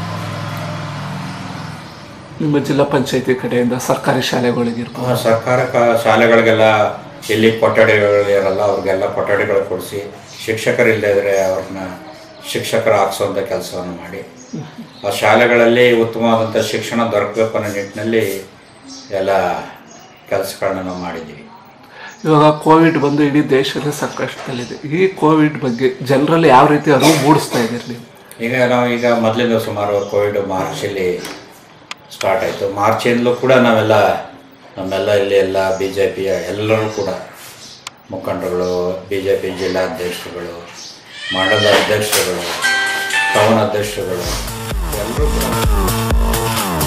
ನಿಮ್ಮ ಜಿಲ್ಲಾ ಪಂಚಾಯತಿ ಕಡೆಯಿಂದ ಸರ್ಕಾರಿ ಶಾಲೆಗಳಿಗಿರ್ಬೋದು ಆ, ಸರ್ಕಾರ ಕ- ಶಾಲೆಗಳಿಗೆಲ್ಲ ಎಲ್ಲಿ ಕೊಠಡಿಗಳು ಇರಲ್ಲ ಅವ್ರಿಗೆಲ್ಲ ಕೊಠಡಿಗಳು ಕೊಡಿಸಿ ಶಿಕ್ಷಕರಿಲ್ಲದೆ ಇದ್ರೆ ಅವ್ರನ್ನ ಶಿಕ್ಷಕರು ಹಾಕ್ಸೋಂಥ ಕೆಲಸವನ್ನು ಮಾಡಿ ಆ ಶಾಲೆಗಳಲ್ಲಿ ಉತ್ತಮವಾದಂಥ ಶಿಕ್ಷಣ ದೊರಕಬೇಕು ಅನ್ನೋ ನಿಟ್ಟಿನಲ್ಲಿ ಎಲ್ಲ ಕೆಲಸಗಳನ್ನ ನಾವು ಮಾಡಿದ್ದೀವಿ ಇವಾಗ ಕೋವಿಡ್ ಬಂದು ಇಡೀ ದೇಶದ ಸಂಕಷ್ಟದಲ್ಲಿದೆ ಈ ಕೋವಿಡ್ ಬಗ್ಗೆ ಜನರಲ್ಲಿ ಯಾವ ರೀತಿ ಅರಿವು ಮೂಡಿಸ್ತಾ ಇದ್ದೀರಿ ನೀವು ಈಗ ನಾವು ಈಗ ಮೊದಲಿಂದ ಸುಮಾರು ಕೋವಿಡ್ ಮಾರ್ಚಲ್ಲಿ ಸ್ಟಾರ್ಟ್ ಆಯಿತು ಮಾರ್ಚಿಂದಲೂ ಕೂಡ ನಾವೆಲ್ಲ ನಮ್ಮೆಲ್ಲ ಇಲ್ಲಿ ಎಲ್ಲ ಬಿ ಜೆ ಪಿಯ ಎಲ್ಲರೂ ಕೂಡ ಮುಖಂಡರುಗಳು ಬಿ ಜೆ ಪಿ ಜಿಲ್ಲಾ ಅಧ್ಯಕ್ಷರುಗಳು ಮಂಡಲದ ಅಧ್ಯಕ್ಷರುಗಳು ಟೌನ್ ಅಧ್ಯಕ್ಷರುಗಳು ಎಲ್ಲರೂ ಕೂಡ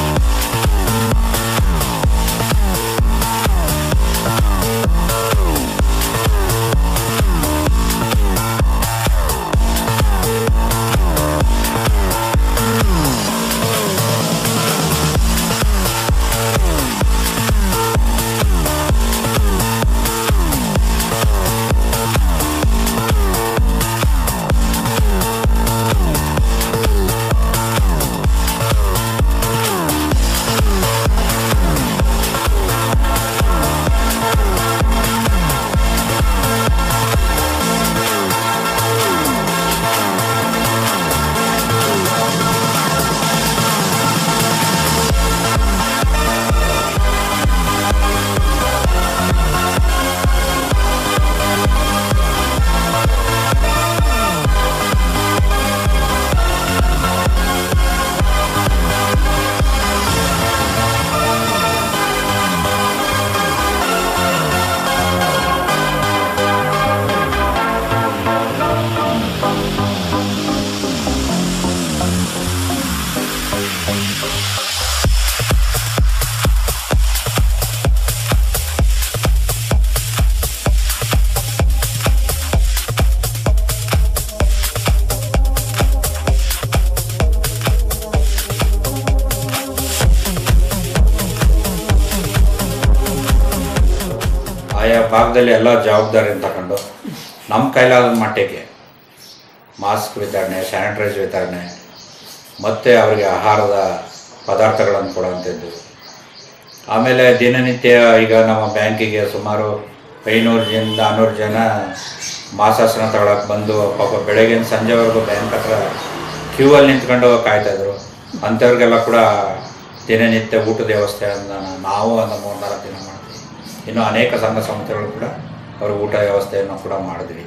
ಆಯಾ ಭಾಗದಲ್ಲಿ ಎಲ್ಲ ಜವಾಬ್ದಾರಿಯನ್ನು ತಗೊಂಡು ನಮ್ಮ ಕೈಲಾದ ಮಟ್ಟಿಗೆ ಮಾಸ್ಕ್ ವಿತರಣೆ ಸ್ಯಾನಿಟೈಸ್ ವಿತರಣೆ ಮತ್ತು ಅವರಿಗೆ ಆಹಾರದ ಪದಾರ್ಥಗಳನ್ನು ಕೊಡುವಂಥದ್ದು ಆಮೇಲೆ ದಿನನಿತ್ಯ ಈಗ ನಮ್ಮ ಬ್ಯಾಂಕಿಗೆ ಸುಮಾರು ಐನೂರು ಜನ ನಾನ್ನೂರು ಜನ ಮಾಸಾಸನ ತಗೊಳಕ್ಕೆ ಬಂದು ಪಾಪ ಬೆಳಗಿನ ಸಂಜೆವರೆಗೂ ಬ್ಯಾಂಕ್ ಹತ್ರ ಕ್ಯೂ ಅಲ್ಲಿ ನಿಂತ್ಕೊಂಡು ಕಾಯ್ತಾಯಿದ್ರು ಅಂಥವ್ರಿಗೆಲ್ಲ ಕೂಡ ದಿನನಿತ್ಯ ಊಟದ ವ್ಯವಸ್ಥೆಯನ್ನು ನಾವು ಒಂದು ಮೂರ್ನಾಲ್ಕು ದಿನ ಮಾಡ್ತೀವಿ ಇನ್ನು ಅನೇಕ ಸಂಘ ಸಂಸ್ಥೆಗಳು ಕೂಡ ಅವರು ಊಟ ವ್ಯವಸ್ಥೆಯನ್ನು ಕೂಡ ಮಾಡಿದ್ವಿ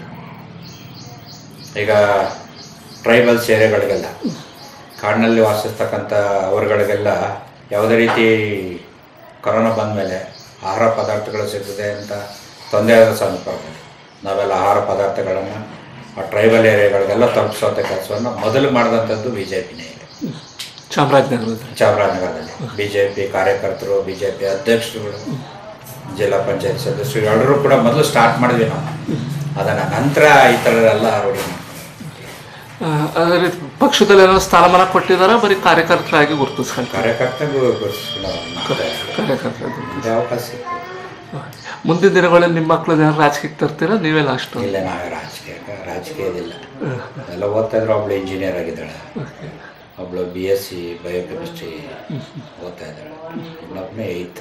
ಈಗ ಟ್ರೈಬಲ್ಸ್ ಏರಿಯಾಗಳಿಗೆಲ್ಲ ಕಾಡಿನಲ್ಲಿ ವಾಸಿಸ್ತಕ್ಕಂಥ ಅವರುಗಳಿಗೆಲ್ಲ ಯಾವುದೇ ರೀತಿ ಕೊರೋನಾ ಬಂದ ಮೇಲೆ ಆಹಾರ ಪದಾರ್ಥಗಳು ಸಿಗ್ತದೆ ಅಂತ ತೊಂದರೆ ಆದ ಸಂದರ್ಭ ನಾವೆಲ್ಲ ಆಹಾರ ಪದಾರ್ಥಗಳನ್ನು ಆ ಟ್ರೈಬಲ್ ಏರಿಯಾಗಳಿಗೆಲ್ಲ ತಲುಪಿಸುವಂಥ ಕೆಲಸವನ್ನು ಮೊದಲು ಮಾಡಿದಂಥದ್ದು ಬಿ ಜೆ ಪಿನೇ ಇದೆ ಚಾಮರಾಜನಗರದಲ್ಲಿ ಚಾಮರಾಜನಗರದಲ್ಲಿ ಬಿ ಜೆ ಪಿ ಕಾರ್ಯಕರ್ತರು ಬಿ ಜೆ ಪಿ ಅಧ್ಯಕ್ಷರುಗಳು ಜಿಲ್ಲಾ ಪಂಚಾಯತ್ ಸದಸ್ಯರು ಎಲ್ಲರೂ ಕೂಡ ಮೊದಲು ಸ್ಟಾರ್ಟ್ ಮಾಡಿದ್ವಿ ನಾವು ಅದನ್ನು ನಂತರ ಈ ಥರದೆಲ್ಲ ರೂಢಿ ಮಾಡ್ಕೊಂಡ್ವಿ. ಆ, ಅದೇ ರೀತಿ ಪಕ್ಷದಲ್ಲಿ ಏನೋ ಸ್ಥಾನಮಾನ ಕೊಟ್ಟಿದಾರ ಬರೀ ಕಾರ್ಯಕರ್ತರಾಗಿ ಗುರುತಿಸ್ಕೊಂತಾರೆ ಕಾರ್ಯಕರ್ತರಿಗೂ ಗುರುತಿಸ್ಕೊಂಡು ಮಾಡ್ತಾ ಇದ್ದೀವಿ. ಕಾರ್ಯಕರ್ತರು ಮುಂದೆ ಅವಕಾಶ ಸಿಕ್ತು. ಮುಂದಿನ ದಿನಗಳಲ್ಲಿ ನಿಮ್ಮ ಮಕ್ಕಳು ಏನಾದ್ರು ರಾಜಕೀಯಕ್ಕೆ ತರ್ತೀರಾ ನೀವೇ ಲಾಸ್ಟ್ ಇಲ್ಲ ನಾವೇ ರಾಜಕೀಯ ರಾಜಕೀಯದಿಲ್ಲ ಎಲ್ಲ ಓದ್ತಾ ಇದ್ರು ಒಬ್ಳು ಇಂಜಿನಿಯರ್ ಆಗಿದ್ದಾಳೆ ಒಬ್ಳು ಬಿ ಎಸ್ ಸಿ ಬಯೋಕೆಮಿಸ್ಟ್ರಿ ಓದ್ತಾ ಇದ್ದಾಳೆ ಇನ್ನೊಬ್ಬನೇ ಏಯ್ತ್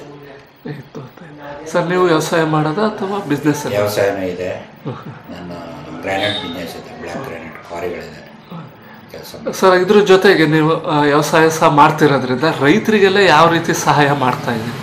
ಸರ್ ನೀವು ವ್ಯವಸಾಯ ಮಾಡೋದಾ ಅಥವಾ ಬಿಸ್ನೆಸ್ ವ್ಯವಸಾಯನೂ ಇದೆ ನನ್ನ ಗ್ರಾನೈಟ್ ಬಿಸ್ನೆಸ್ ಇದೆ ಬ್ಲ್ಯಾಕ್ ಗ್ರಾನೈಟ್ ಕ್ವಾರಿಗಳಿದೆ ಕೆಲಸ ಸರ್ ಇದ್ರ ಜೊತೆಗೆ ನೀವು ಆ, ವ್ಯವಸಾಯ ಸಹ ಮಾಡ್ತಿರೋದ್ರಿಂದ ರೈತರಿಗೆಲ್ಲ ಯಾವ ರೀತಿ ಸಹಾಯ ಮಾಡ್ತಾ ಇದ್ದೀರಿ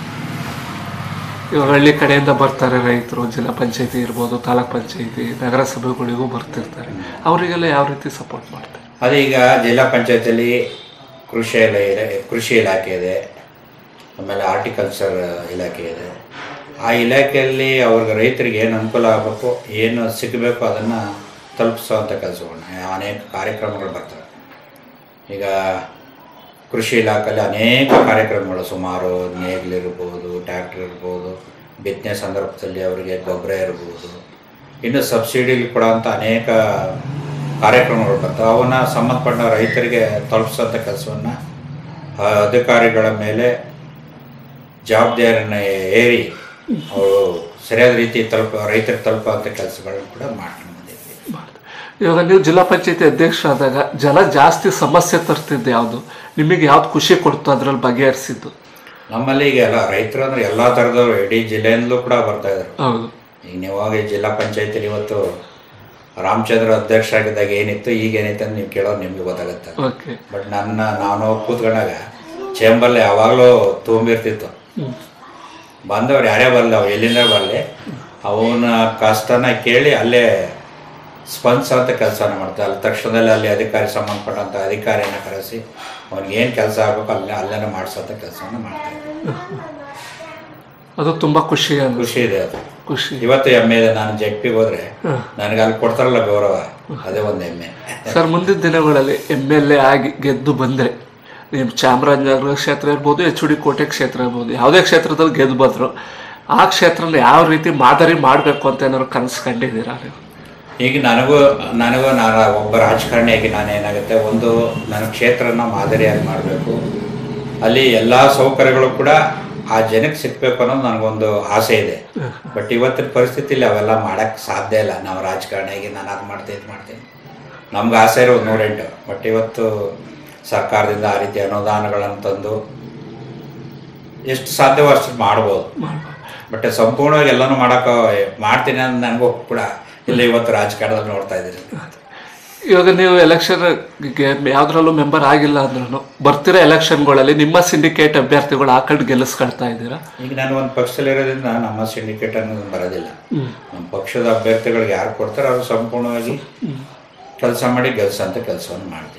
ಇವಾಗ ಹಳ್ಳಿ ಕಡೆಯಿಂದ ಬರ್ತಾರೆ ರೈತರು ಜಿಲ್ಲಾ ಪಂಚಾಯತಿ ಇರ್ಬೋದು ತಾಲೂಕ್ ಪಂಚಾಯತಿ ನಗರಸಭೆಗಳಿಗೂ ಬರ್ತಿರ್ತಾರೆ ಅವರಿಗೆಲ್ಲ ಯಾವ ರೀತಿ ಸಪೋರ್ಟ್ ಮಾಡ್ತಾರೆ ಅದೀಗ ಜಿಲ್ಲಾ ಪಂಚಾಯತಿಯಲ್ಲಿ ಕೃಷಿ ಇಲಾ ಇದೆ ಕೃಷಿ ಇಲಾಖೆ ಇದೆ ಆಮೇಲೆ ಆರ್ಟಿಕಲ್ಚರ್ ಇಲಾಖೆ ಇದೆ ಆ ಇಲಾಖೆಯಲ್ಲಿ ಅವ್ರಿಗೆ ರೈತರಿಗೆ ಏನು ಅನುಕೂಲ ಆಗಬೇಕು ಏನು ಸಿಗಬೇಕು ಅದನ್ನು ತಲುಪಿಸುವಂಥ ಕೆಲಸಗಳನ್ನ ಅನೇಕ ಕಾರ್ಯಕ್ರಮಗಳು ಬರ್ತವೆ ಈಗ ಕೃಷಿ ಇಲಾಖೆಯಲ್ಲಿ ಅನೇಕ ಕಾರ್ಯಕ್ರಮಗಳು ಸುಮಾರು ನೇಗಿಲಿರ್ಬೋದು ಟ್ಯಾಕ್ಟ್ರ್ ಇರ್ಬೋದು ಬಿತ್ತನೆ ಸಂದರ್ಭದಲ್ಲಿ ಅವರಿಗೆ ಗೊಬ್ಬರ ಇರ್ಬೋದು ಇನ್ನು ಸಬ್ಸಿಡಿಲಿ ಕೊಡೋಂಥ ಅನೇಕ ಕಾರ್ಯಕ್ರಮಗಳು ಬರ್ತವೆ ಅವನ್ನ ಸಂಬಂಧಪಟ್ಟ ರೈತರಿಗೆ ತಲುಪಿಸೋಂಥ ಕೆಲಸವನ್ನು ಅಧಿಕಾರಿಗಳ ಮೇಲೆ ಜವಾಬ್ದಾರಿಯನ್ನು ಏರಿ ಅವರು ಸರಿಯಾದ ರೀತಿ ತಲುಪ ರೈತರಿಗೆ ತಲುಪುವಂಥ ಕೆಲಸಗಳನ್ನು ಕೂಡ ಮಾಡ್ಕೊಂಡು ಬಂದಿದ್ವಿ ಇವಾಗ ನೀವು ಜಿಲ್ಲಾ ಪಂಚಾಯತಿ ಅಧ್ಯಕ್ಷರಾದಾಗ ಜನ ಜಾಸ್ತಿ ಸಮಸ್ಯೆ ತರ್ತಿದ್ದು ಯಾವುದು ನಿಮಗೆ ಯಾವ್ದು ಖುಷಿ ಕೊಡ್ತು ಅದ್ರಲ್ಲಿ ಬಗೆಹರಿಸಿದ್ದು ನಮ್ಮಲ್ಲಿ ಈಗ ಎಲ್ಲ ರೈತರು ಅಂದ್ರೆ ಎಲ್ಲ ಥರದವರು ಇಡೀ ಜಿಲ್ಲೆಯಿಂದಲೂ ಕೂಡ ಬರ್ತಾ ಇದ್ರು ಹೌದು ಈಗ ನೀವಾಗ ಈ ಜಿಲ್ಲಾ ಪಂಚಾಯತಿಲಿ ಇವತ್ತು ರಾಮಚಂದ್ರ ಅಧ್ಯಕ್ಷರಾಗಿದ್ದಾಗ ಏನಿತ್ತು ಈಗ ಏನಿತ್ತು ಅಂತ ನೀವು ಕೇಳೋದು ನಿಮ್ಗೆ ಗೊತ್ತಾಗುತ್ತೆ ಓಕೆ ಬಟ್ ನನ್ನ ನಾನು ಕೂತ್ಕೊಂಡಾಗ ಚೇಂಬರ್ಲಿ ಯಾವಾಗಲೂ ತುಂಬಿರ್ತಿತ್ತು ಬಂದವ್ರು ಯಾರೇ ಬರಲಿ ಅವು ಎಲ್ಲಿಂದ ಬರಲಿ ಅವನ ಕಷ್ಟನ ಕೇಳಿ ಅಲ್ಲೇ ಸ್ಪಂದಿಸೋಂಥ ಕೆಲಸನ ಮಾಡ್ತಾರೆ ಅಲ್ಲಿ ತಕ್ಷಣದಲ್ಲಿ ಅಲ್ಲಿ ಅಧಿಕಾರಿ ಸಂಬಂಧಪಟ್ಟಂಥ ಅಧಿಕಾರಿಯನ್ನು ಕರೆಸಿ ಅವ್ನಿಗೆ ಏನು ಕೆಲಸ ಆಗಬೇಕು ಅಲ್ಲೇ ಅಲ್ಲೇನೆ ಮಾಡಿಸೋಂಥ ಕೆಲಸವನ್ನು ಮಾಡ್ತಾರೆ ಅದು ತುಂಬಾ ಖುಷಿ ಅಂದ್ರೆ ಖುಷಿ ಇದೆ ಅದು ಖುಷಿ ಇವತ್ತು ಹೆಮ್ಮೆ ಇದೆ ನಾನು ಜೆಡ್ಪಿಗೆ ಹೋದ್ರೆ ನನಗೆ ಅಲ್ಲಿ ಕೊಡ್ತಾರಲ್ಲ ಗೌರವ ಅದೇ ಒಂದು ಹೆಮ್ಮೆ ಸರ್ ಮುಂದಿನ ದಿನಗಳಲ್ಲಿ ಎಮ್ ಎಲ್ ಎ ಆಗಿ ಗೆದ್ದು ಬಂದ್ರೆ ನೀವು ಚಾಮರಾಜನಗರ ಕ್ಷೇತ್ರ ಇರ್ಬೋದು ಎಚ್ ಡಿ ಕೋಟೆ ಕ್ಷೇತ್ರ ಇರ್ಬೋದು ಯಾವುದೇ ಕ್ಷೇತ್ರದಲ್ಲಿ ಗೆದ್ದು ಬಂದ್ರು ಆ ಕ್ಷೇತ್ರನ ಯಾವ ರೀತಿ ಮಾದರಿ ಮಾಡಬೇಕು ಅಂತ ಏನಾದ್ರು ಕನಸು ಕಂಡಿದ್ದೀರಾ ನೀವು ಈಗ ನನಗೂ ನನಗೂ ನಾನು ಒಬ್ಬ ರಾಜಕಾರಣಿಯಾಗಿ ನಾನು ಏನಾಗುತ್ತೆ ಒಂದು ನನ್ನ ಕ್ಷೇತ್ರನ ಮಾದರಿಯಾಗಿ ಮಾಡಬೇಕು ಅಲ್ಲಿ ಎಲ್ಲ ಸೌಕರ್ಯಗಳು ಕೂಡ ಆ ಜನಕ್ಕೆ ಸಿಗ್ಬೇಕು ಅನ್ನೋದು ನನಗೊಂದು ಆಸೆ ಇದೆ ಬಟ್ ಇವತ್ತಿನ ಪರಿಸ್ಥಿತಿಲಿ ಅವೆಲ್ಲ ಮಾಡೋಕ್ಕೆ ಸಾಧ್ಯ ಇಲ್ಲ ನಾವು ರಾಜಕಾರಣಿಯಾಗಿ ನಾನು ಅದು ಮಾಡ್ತೀನಿ ಇದು ಮಾಡ್ತೀನಿ ನಮ್ಗೆ ಆಸೆ ಇರೋದು ನೂರೆಂಟು ಬಟ್ ಇವತ್ತು ಸರ್ಕಾರದಿಂದ ಆ ರೀತಿ ಅನುದಾನಗಳನ್ನು ತಂದು ಎಷ್ಟು ಸಾಧ್ಯವೋ ಅಷ್ಟು ಮಾಡ್ಬೋದು ಬಟ್ ಸಂಪೂರ್ಣವಾಗಿ ಎಲ್ಲನೂ ಮಾಡೋಕೆ ಮಾಡ್ತೀನಿ ಅಂತ ನನಗೂ ಕೂಡ ಇಲ್ಲ ಇವತ್ತು ರಾಜಕಾರಣದಲ್ಲಿ ನೋಡ್ತಾ ಇದ್ದೀನಿ ಇವಾಗ ನೀವು ಎಲೆಕ್ಷನ್ ಯಾವ್ದ್ರಲ್ಲೂ ಮೆಂಬರ್ ಆಗಿಲ್ಲ ಅಂದ್ರೂ ಬರ್ತಿರೋ ಎಲೆಕ್ಷನ್ಗಳಲ್ಲಿ ನಿಮ್ಮ ಸಿಂಡಿಕೇಟ್ ಅಭ್ಯರ್ಥಿಗಳು ಆ ಕಡೆ ಗೆಲ್ಲಿಸ್ಕೊಳ್ತಾ ಇದ್ದೀರಾ ಈಗ ನಾನು ಒಂದು ಪಕ್ಷದಲ್ಲಿರೋದ್ರಿಂದ ನಮ್ಮ ಸಿಂಡಿಕೇಟ್ ಅನ್ನೋದು ಬರೋದಿಲ್ಲ ನಮ್ಮ ಪಕ್ಷದ ಅಭ್ಯರ್ಥಿಗಳಿಗೆ ಯಾರು ಕೊಡ್ತಾರೆ ಅವರು ಸಂಪೂರ್ಣವಾಗಿ ಕೆಲಸ ಮಾಡಿ ಗೆಲ್ಸೋಂಥ ಕೆಲಸವನ್ನು ಮಾಡ್ತೀನಿ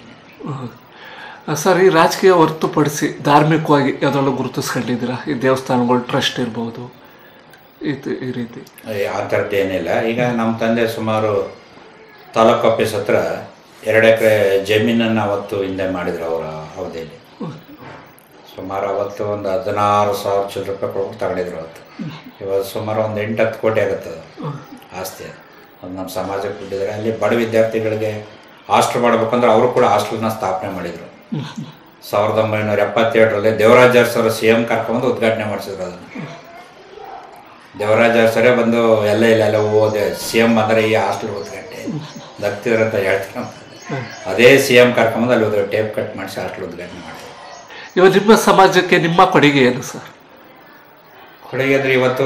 ಆ, ಸರ್ ಈ ರಾಜಕೀಯ ಹೊರತುಪಡಿಸಿ ಧಾರ್ಮಿಕವಾಗಿ ಯಾವ್ದ್ರಲ್ಲೂ ಗುರುತಿಸ್ಕೊಂಡಿದ್ದೀರಾ ಈ ದೇವಸ್ಥಾನಗಳು ಟ್ರಸ್ಟ್ ಇರ್ಬೋದು ಇದು ಈ ರೀತಿ ಅಯ್ಯ, ಆ ಥರದ್ದು ಏನಿಲ್ಲ ಈಗ ನಮ್ಮ ತಂದೆ ಸುಮಾರು ತಾಲೂಕು ಆಫೀಸ್ ಹತ್ರ ಎರಡು ಎಕರೆ ಜಮೀನನ್ನು ಅವತ್ತು ಹಿಂದೆ ಮಾಡಿದ್ರು ಅವರ ಅವಧಿಯಲ್ಲಿ ಸುಮಾರು ಅವತ್ತು ಒಂದು ಹದಿನಾರು ಸಾವಿರ ಚಿಲ್ಲರೆ ರೂಪಾಯಿ ಕೊಟ್ಟು ತಗೊಂಡಿದ್ರು ಅವತ್ತು ಇವಾಗ ಸುಮಾರು ಒಂದು ಎಂಟು ಹತ್ತು ಕೋಟಿ ಆಗುತ್ತೆ ಅದು ಆಸ್ತಿ ಅದು ಅದು ನಮ್ಮ ಸಮಾಜಕ್ಕೆ ಕೊಟ್ಟಿದ್ದಾರೆ ಅಲ್ಲಿ ಬಡ ವಿದ್ಯಾರ್ಥಿಗಳಿಗೆ ಹಾಸ್ಟೆಲ್ ಮಾಡ್ಬೇಕಂದ್ರೆ ಅವರು ಕೂಡ ಹಾಸ್ಟೆಲ್ನ ಸ್ಥಾಪನೆ ಮಾಡಿದರು ಸಾವಿರದ ಒಂಬೈನೂರ ಎಪ್ಪತ್ತೇಳರಲ್ಲಿ ದೇವರಾಜ ಅರಸರು ಸಿ ಎಂ ಕರ್ಕೊಂಡು ಉದ್ಘಾಟನೆ ಮಾಡಿಸಿದ್ರು ಅದನ್ನು ದೇವರಾಜ ಸರೇ ಬಂದು ಎಲ್ಲ ಇಲ್ಲೆಲ್ಲ ಓದೆ ಸಿ ಎಂ ಬಂದರೆ ಈ ಹಾಸ್ಟೆಲ್ ಉದ್ಘಾಟನೆ ದಕ್ತಿದ್ರಂತ ಹೇಳ್ತಾರೆ ಅದೇ ಸಿ ಎಂ ಕರ್ಕೊಂಬಂದು ಅಲ್ಲಿ ಹೋದ್ರೆ ಟೇಪ್ ಕಟ್ ಮಾಡಿಸಿ ಹಾಸ್ಟೆಲ್ ಉದ್ಘಾಟನೆ ಮಾಡಿದ್ರು ಇವಾಗ ನಿಮ್ಮ ಸಮಾಜಕ್ಕೆ ನಿಮ್ಮ ಕೊಡುಗೆ ಏನು ಸರ್ ಕೊಡುಗೆ ಅಂದರೆ ಇವತ್ತು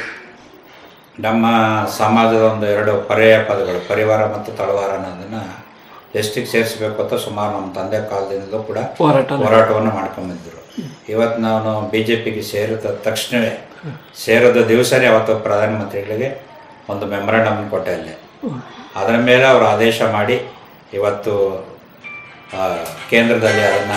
ನಮ್ಮ ಸಮಾಜದ ಒಂದು ಎರಡು ಪರ್ಯಾಯ ಪದಗಳು ಪರಿವಾರ ಮತ್ತು ತಳವಾರ ಅನ್ನೋದನ್ನು ಎಷ್ಟಿಗೆ ಸೇರಿಸಬೇಕು ಅಂತ ಸುಮಾರು ನಮ್ಮ ತಂದೆ ಕಾಲದಿಂದಲೂ ಕೂಡ ಹೋರಾಟ ಹೋರಾಟವನ್ನು ಮಾಡ್ಕೊಂಬಂದಿದ್ರು ಇವತ್ತು ನಾನು ಬಿ ಜೆ ಪಿಗೆ ಸೇರಿದ ತಕ್ಷಣವೇ ಸೇರಿದ ದಿವಸನೇ ಅವತ್ತು ಪ್ರಧಾನಮಂತ್ರಿಗಳಿಗೆ ಒಂದು ಮೆಮೊರಾಂಡಮ್ ಕೊಟ್ಟೆ ಅಲ್ಲೇ ಅದರ ಮೇಲೆ ಅವರು ಆದೇಶ ಮಾಡಿ ಇವತ್ತು ಆ, ಕೇಂದ್ರದಲ್ಲಿ ಅದನ್ನು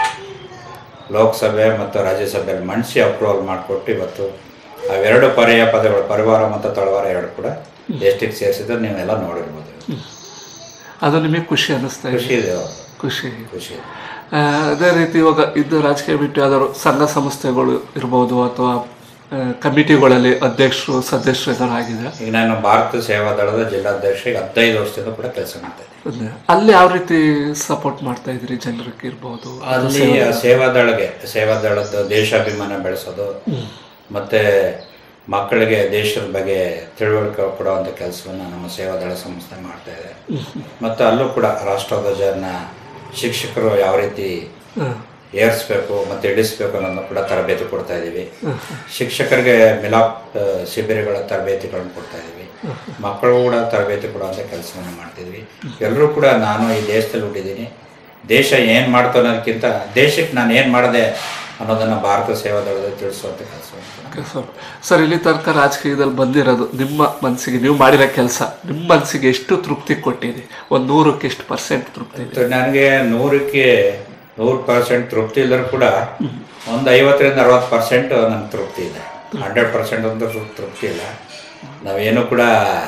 ಲೋಕಸಭೆ ಮತ್ತು ರಾಜ್ಯಸಭೆಯಲ್ಲಿ ಮಂಡಿಸಿ ಅಪ್ರೂವಲ್ ಮಾಡಿಕೊಟ್ಟು ಇವತ್ತು ಅವೆರಡು ಪರ್ಯಾಯ ಪದಗಳು ಪರಿವಾರ ಮತ್ತು ತಳವಾರ ಎರಡು ಕೂಡ ಎಷ್ಟಿಗೆ ಸೇರಿಸಿದ್ರೆ ನೀವೆಲ್ಲ ನೋಡಿರ್ಬೋದು ಅದು ನಿಮಗೆ ಖುಷಿ ಅನ್ನಿಸ್ತಾ ಇದೆ ಖುಷಿ ಇದೆ ಖುಷಿ ಖುಷಿ ಇದೆ. ಆ, ಅದೇ ರೀತಿ ಇವಾಗ ಇದು ರಾಜಕೀಯ ಬಿಟ್ಟು ಯಾವ್ದಾದ್ರು ಸಂಘ ಸಂಸ್ಥೆಗಳು ಇರ್ಬೋದು ಅಥವಾ ಆ, ಕಮಿಟಿಗಳಲ್ಲಿ ಅಧ್ಯಕ್ಷರು ಸದಸ್ಯರು ಏನಾದ್ರು ಆಗಿದ್ರೆ ಈಗ ನಾನು ಭಾರತ ಸೇವಾ ದಳದ ಜಿಲ್ಲಾಧ್ಯಕ್ಷ ಈಗ ಹದಿನೈದು ವರ್ಷದಿಂದ ಕೂಡ ಕೆಲಸ ಮಾಡ್ತಾ ಇದ್ದೀನಿ ಅಲ್ಲಿ ಯಾವ ರೀತಿ ಸಪೋರ್ಟ್ ಮಾಡ್ತಾ ಇದ್ರಿ ಜನರಿಗೆ ಇರ್ಬೋದು ಅಲ್ಲಿ ಆ ಸೇವಾ ದಳಗೆ ಸೇವಾ ದಳದ ದೇಶಾಭಿಮಾನ ಬೆಳೆಸೋದು ಮತ್ತೆ ಮಕ್ಕಳಿಗೆ ದೇಶದ ಬಗ್ಗೆ ತಿಳುವಳಿಕೆ ಕೊಡುವಂಥ ಕೆಲಸವನ್ನು ನಮ್ಮ ಸೇವಾ ದಳ ಸಂಸ್ಥೆ ಮಾಡ್ತಾ ಇದೆ ಮತ್ತು ಅಲ್ಲೂ ಕೂಡ ರಾಷ್ಟ್ರಧ್ವಜನ ಶಿಕ್ಷಕರು ಯಾವ ರೀತಿ ಹ. ಏರಿಸ್ಬೇಕು ಮತ್ತು ಇಳಿಸ್ಬೇಕು ಅನ್ನೋದನ್ನು ಕೂಡ ತರಬೇತಿ ಕೊಡ್ತಾ ಇದ್ದೀವಿ ಶಿಕ್ಷಕರಿಗೆ ಮಿಲಾಪ್ ಆ, ಶಿಬಿರಗಳ ತರಬೇತಿಗಳನ್ನು ಕೊಡ್ತಾ ಇದ್ದೀವಿ ಮಕ್ಕಳು ಕೂಡ ತರಬೇತಿ ಕೊಡುವಂಥ ಕೆಲಸವನ್ನು ಮಾಡ್ತಿದ್ವಿ ಎಲ್ಲರೂ ಕೂಡ ನಾನು ಈ ದೇಶದಲ್ಲಿ ಹುಟ್ಟಿದ್ದೀನಿ ದೇಶ ಏನು ಮಾಡ್ತು ಅನ್ನೋದಕ್ಕಿಂತ ದೇಶಕ್ಕೆ ನಾನು ಏನು ಮಾಡಿದೆ ಅನ್ನೋದನ್ನು ಭಾರತ ಸೇವಾ ದಳದಲ್ಲಿ ತಿಳಿಸುವಂಥ ಕೆಲಸವನ್ನು ಕೂಡ Okay, ಸರ್ ಸರ್ ಇಲ್ಲಿ ತನಕ ರಾಜಕೀಯದಲ್ಲಿ ಬಂದಿರೋದು ನಿಮ್ಮ ಮನಸ್ಸಿಗೆ ನೀವು ಮಾಡಿರೋ ಕೆಲಸ ನಿಮ್ಮ ಮನಸ್ಸಿಗೆ ಎಷ್ಟು ತೃಪ್ತಿ ಕೊಟ್ಟಿದೆ ಒಂದು ನೂರಕ್ಕೆ ಎಷ್ಟು ಪರ್ಸೆಂಟ್ ತೃಪ್ತಿ ಇದೆ ಮತ್ತು ನನಗೆ ನೂರಕ್ಕೆ ನೂರು ಪರ್ಸೆಂಟ್ ತೃಪ್ತಿ ಇಲ್ಲರೂ ಕೂಡ ಒಂದು ಐವತ್ತರಿಂದ ಅರವತ್ತು ಪರ್ಸೆಂಟ್ ನನಗೆ ತೃಪ್ತಿ ಇದೆ ಹಂಡ್ರೆಡ್ ಪರ್ಸೆಂಟ್ ಅಂತೂ ತೃ- ತೃಪ್ತಿ ಇಲ್ಲ ನಾವೇನು ಕೂಡ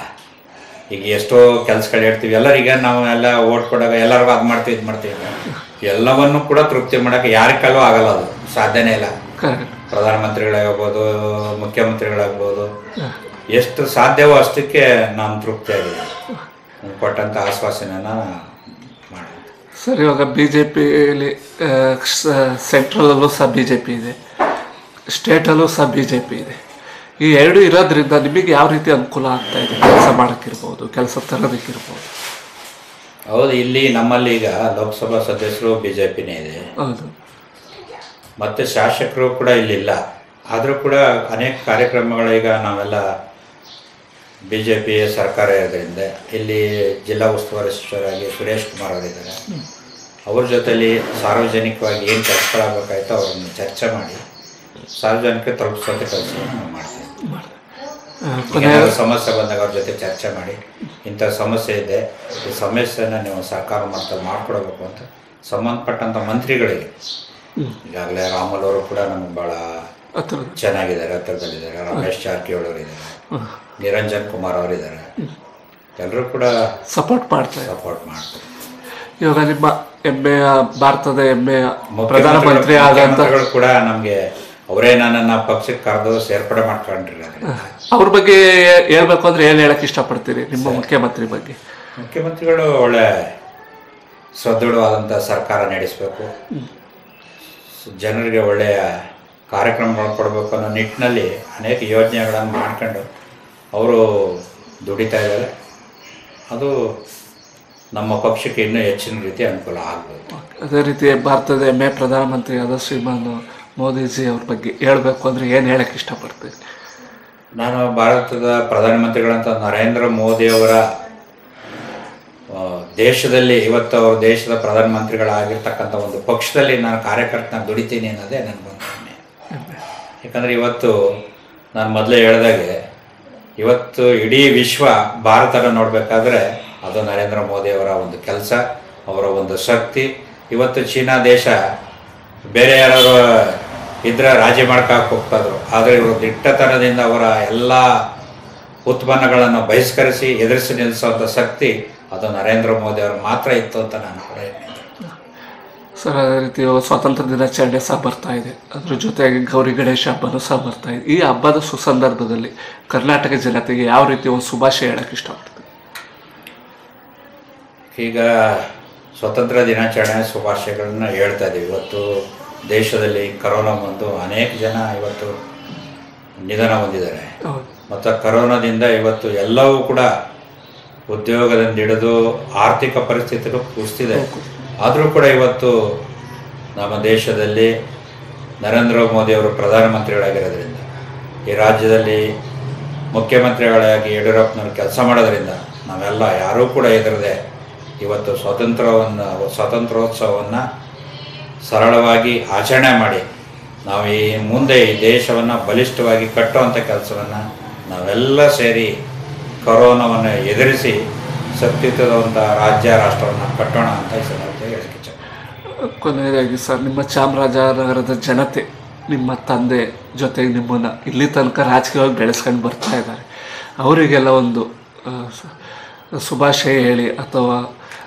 ಈಗ ಎಷ್ಟೋ ಕೆಲಸಗಳು ಹೇಳ್ತೀವಿ ಎಲ್ಲರಿಗೆ ನಾವು ಎಲ್ಲ ಓಟ್ ಕೊಡಾಗ ಎಲ್ಲರಿಗೂ ಅದು ಮಾಡ್ತೀವಿ ಇದು ಮಾಡ್ತೀವಿ ಎಲ್ಲವನ್ನೂ ಕೂಡ ತೃಪ್ತಿ ಮಾಡೋಕ್ಕೆ ಯಾರ ಕೈಲೂ ಆಗಲ್ಲ ಅದು ಸಾಧ್ಯನೇ ಇಲ್ಲ ಕರೆಕ್ಟ್ ಪ್ರಧಾನಮಂತ್ರಿಗಳಾಗ್ಬೋದು ಮುಖ್ಯಮಂತ್ರಿಗಳಾಗ್ಬೋದು ಎಷ್ಟು ಸಾಧ್ಯವೋ ಅಷ್ಟಕ್ಕೆ ನಾನು ತೃಪ್ತಿಯಾಗಿದ್ದೀನಿ ಕೊಟ್ಟಂಥ ಆಶ್ವಾಸನೆನ ಮಾಡಿ ಸರ್ ಇವಾಗ ಬಿ ಜೆ ಪಿಲಿ ಸೆಂಟ್ರಲಲ್ಲೂ ಸಹ ಬಿ ಜೆ ಪಿ ಇದೆ ಸ್ಟೇಟಲ್ಲೂ ಸಹ ಬಿ ಜೆ ಪಿ ಇದೆ ಈ ಎರಡು ಇರೋದ್ರಿಂದ ನಿಮಗೆ ಯಾವ ರೀತಿ ಅನುಕೂಲ ಆಗ್ತಾ ಇದೆ ಕೆಲಸ ಮಾಡೋಕ್ಕಿರ್ಬೋದು ಕೆಲಸ ತರೋದಕ್ಕಿರ್ಬೋದು ಹೌದು ಇಲ್ಲಿ ನಮ್ಮಲ್ಲಿ ಈಗ ಲೋಕಸಭಾ ಸದಸ್ಯರು ಬಿ ಜೆ ಪಿನೇ ಇದೆ ಹೌದು ಮತ್ತು ಶಾಸಕರು ಕೂಡ ಇಲ್ಲಿಲ್ಲ ಆದರೂ ಕೂಡ ಅನೇಕ ಕಾರ್ಯಕ್ರಮಗಳು ಈಗ ನಾವೆಲ್ಲ ಬಿ ಜೆ ಪಿ ಸರ್ಕಾರ ಇರೋದ್ರಿಂದ ಇಲ್ಲಿ ಜಿಲ್ಲಾ ಉಸ್ತುವಾರಿ ಸಚಿವರಾಗಿ ಸುರೇಶ್ ಕುಮಾರ್ ಅವರಿದ್ದಾರೆ ಅವ್ರ ಜೊತೆಲಿ ಸಾರ್ವಜನಿಕವಾಗಿ ಏನು ಕೆಲಸಗಳಾಗಬೇಕಾಯ್ತು ಅವರನ್ನು ಚರ್ಚೆ ಮಾಡಿ ಸಾರ್ವಜನಿಕ ತಲುಪಿಸುವಂಥ ಕೆಲಸವನ್ನು ನಾವು ಮಾಡ್ತೀವಿ ಆ, ಈಗ ಏನಾದ್ರು ಸಮಸ್ಯೆ ಬಂದಾಗ ಅವ್ರ ಜೊತೆ ಚರ್ಚೆ ಮಾಡಿ ಇಂಥ ಸಮಸ್ಯೆ ಇದೆ ಈ ಸಮಸ್ಯೆನ ನೀವು ಸರ್ಕಾರ ಮಟ್ಟದಲ್ಲಿ ಮಾಡ್ಕೊಡ್ಬೇಕು ಅಂತ ಸಂಬಂಧಪಟ್ಟಂಥ ಮಂತ್ರಿಗಳಿಗೆ ಈಗಾಗಲೇ ರಾಮಲ್ ಅವರು ಕೂಡ ನಮಗೆ ಭಾಳ ಹತ್ರ ಚೆನ್ನಾಗಿದ್ದಾರೆ ಹತ್ತಿರದಲ್ಲಿದ್ದಾರೆ ರಮೇಶ್ ಜಾರಕಿಹೊಳಿ ಅವರು ಇದ್ದಾರೆ ನಿರಂಜನ್ ಕುಮಾರ್ ಅವರಿದ್ದಾರೆ ಎಲ್ಲರೂ ಕೂಡ ಸಪೋರ್ಟ್ ಮಾಡ್ತಾ ಇದೆ ಸಪೋರ್ಟ್ ಮಾಡ್ತಾರೆ ಇವಾಗ ನಿಮ್ಮ ಹೆಮ್ಮೆಯ ಭಾರತದ ಹೆಮ್ಮೆಯ ಪ್ರಧಾನಮಂತ್ರಿ ಆದಂತ ಮುಖ್ಯಮಂತ್ರಿಗಳು ಕೂಡ ನಮಗೆ ಅವರೇ ನನ್ನನ್ನು ಪಕ್ಷಕ್ಕೆ ಕರೆದು ಸೇರ್ಪಡೆ ಮಾಡ್ಕೊಂಡಿದ್ದಾರೆ ಅವ್ರ ಬಗ್ಗೆ ಹೇಳ್ಬೇಕು ಅಂದ್ರೆ ಏನ್ ಹೇಳಕ್ ಇಷ್ಟಪಡ್ತೀರಿ ನಿಮ್ಮ ಮುಖ್ಯಮಂತ್ರಿ ಬಗ್ಗೆ ಮುಖ್ಯಮಂತ್ರಿಗಳು ಒಳ್ಳೆ ಸದೃಢವಾದಂಥ ಸರ್ಕಾರ ನಡೆಸಬೇಕು ಜನರಿಗೆ ಒಳ್ಳೆಯ ಕಾರ್ಯಕ್ರಮಗಳು ಕೊಡಬೇಕು ಅನ್ನೋ ನಿಟ್ಟಿನಲ್ಲಿ ಅನೇಕ ಯೋಜನೆಗಳನ್ನು ಮಾಡ್ಕೊಂಡು ಅವರು ದುಡಿತಾ ಇದ್ದಾರೆ ಅದು ನಮ್ಮ ಪಕ್ಷಕ್ಕೆ ಇನ್ನೂ ಹೆಚ್ಚಿನ ರೀತಿ ಅನುಕೂಲ ಆಗ್ಬೋದು ಅದೇ ರೀತಿ ಭಾರತದ ಹೆಮ್ಮೆ ಪ್ರಧಾನಮಂತ್ರಿ ಆದ ಶ್ರೀಮಾನ್ ಮೋದಿಜಿ ಅವ್ರ ಬಗ್ಗೆ ಹೇಳ್ಬೇಕು ಅಂದ್ರೆ ಏನ್ ಹೇಳಕ್ ಇಷ್ಟಪಡ್ತೀರಿ ನಾನು ಭಾರತದ ಪ್ರಧಾನಮಂತ್ರಿಗಳಂತ ನರೇಂದ್ರ ಮೋದಿಯವರ ಆ, ದೇಶದಲ್ಲಿ ಇವತ್ತು ಅವರು ದೇಶದ ಪ್ರಧಾನಮಂತ್ರಿಗಳಾಗಿರ್ತಕ್ಕಂಥ ಒಂದು ಪಕ್ಷದಲ್ಲಿ ನಾನು ಕಾರ್ಯಕರ್ತನ ದುಡಿತೀನಿ ಅನ್ನೋದೇ ನನಗೊಂದು ಹೆಮ್ಮೆ ಯಾಕಂದರೆ ಇವತ್ತು ನಾನು ಮೊದಲೇ ಹೇಳ್ದಾಗೆ ಇವತ್ತು ಇಡೀ ವಿಶ್ವ ಭಾರತನ ನೋಡಬೇಕಾದ್ರೆ ಅದು ನರೇಂದ್ರ ಮೋದಿಯವರ ಒಂದು ಕೆಲಸ ಅವರ ಒಂದು ಶಕ್ತಿ ಇವತ್ತು ಚೀನಾ ದೇಶ ಬೇರೆ ಯಾರು ಇದ್ರೆ ರಾಜಿ ಮಾಡ್ಕೊಳಕ್ಕೆ ಹೋಗ್ತಾಯಿದ್ರು ಆದರೆ ಇವರು ದಿಟ್ಟತನದಿಂದ ಅವರ ಎಲ್ಲ ಉತ್ಪನ್ನಗಳನ್ನು ಬಹಿಷ್ಕರಿಸಿ ಎದುರಿಸಿ ನಿಲ್ಲಿಸುವಂಥ ಶಕ್ತಿ ಅದು ನರೇಂದ್ರ ಮೋದಿ ಅವರು ಮಾತ್ರ ಇತ್ತು ಅಂತ ನಾನು ಕೂಡ ಹೇಳಿದ್ದೆ ಸರ್ ಅದೇ ರೀತಿ ಇವಾಗ ಸ್ವಾತಂತ್ರ್ಯ ದಿನಾಚರಣೆ ಸಹ ಬರ್ತಾ ಇದೆ ಅದ್ರ ಜೊತೆಗೆ ಗೌರಿ ಗಣೇಶ ಹಬ್ಬನೂ ಸಹ ಬರ್ತಾ ಇದೆ ಈ ಹಬ್ಬದ ಸುಸಂದರ್ಭದಲ್ಲಿ ಕರ್ನಾಟಕ ಜನತೆಗೆ ಯಾವ ರೀತಿ ಒಂದು ಶುಭಾಶಯ ಹೇಳಕ್ ಇಷ್ಟಪಡ್ತೀರಿ ಈಗ ಸ್ವತಂತ್ರ ದಿನಾಚರಣೆ ಶುಭಾಶಯಗಳನ್ನ ಹೇಳ್ತಾ ಇದ್ದೀವಿ ಇವತ್ತು ದೇಶದಲ್ಲಿ ಕರೋನಾ ಬಂದು ಅನೇಕ ಜನ ಇವತ್ತು ನಿಧನ ಹೊಂದಿದ್ದಾರೆ ಹೌದು ಮತ್ತು ಕರೋನಾದಿಂದ ಇವತ್ತು ಎಲ್ಲವೂ ಕೂಡ ಉದ್ಯೋಗದಿಂದ ಹಿಡಿದು ಆರ್ಥಿಕ ಪರಿಸ್ಥಿತಿಗಳು ಕುಸಿದಿದೆ ಆದರೂ ಕೂಡ ಇವತ್ತು ನಮ್ಮ ದೇಶದಲ್ಲಿ ನರೇಂದ್ರ ಮೋದಿ ಅವರು ಪ್ರಧಾನಮಂತ್ರಿಗಳಾಗಿರೋದ್ರಿಂದ ಈ ರಾಜ್ಯದಲ್ಲಿ ಮುಖ್ಯಮಂತ್ರಿಗಳಾಗಿ ಯಡಿಯೂರಪ್ಪನವರು ಕೆಲಸ ಮಾಡೋದ್ರಿಂದ ನಾವೆಲ್ಲ ಯಾರೂ ಕೂಡ ಹೆದರದೆ ಇವತ್ತು ಸ್ವಾತಂತ್ರ್ಯವನ್ನು ಸ್ವಾತಂತ್ರ್ಯೋತ್ಸವವನ್ನು ಸರಳವಾಗಿ ಆಚರಣೆ ಮಾಡಿ ನಾವು ಈ ಮುಂದೆ ಈ ದೇಶವನ್ನು ಬಲಿಷ್ಠವಾಗಿ ಕಟ್ಟುವಂಥ ಕೆಲಸವನ್ನು ನಾವೆಲ್ಲ ಸೇರಿ ಕೊರೋನಾವನ್ನು ಎದುರಿಸಿ ಶಕ್ತಿಯುತವಂಥ ರಾಜ್ಯ ರಾಷ್ಟ್ರವನ್ನು ಕಟ್ಟೋಣ ಅಂತ ಈ ಸಂದರ್ಭದಲ್ಲಿ ಹೇಳಕ್ಕೆ ಇಚ್ಛೆ ಕೊನೆಯದಾಗಿ ಸರ್ ನಿಮ್ಮ ಚಾಮರಾಜನಗರದ ಜನತೆ ನಿಮ್ಮ ತಂದೆ ಜೊತೆಗೆ ನಿಮ್ಮನ್ನು ಇಲ್ಲಿ ತನಕ ರಾಜಕೀಯವಾಗಿ ಬೆಳೆಸ್ಕೊಂಡು ಬರ್ತಾ ಇದ್ದಾರೆ ಅವರಿಗೆಲ್ಲ ಒಂದು ಆ, ಸ- ಶುಭಾಶಯ ಹೇಳಿ ಅಥವಾ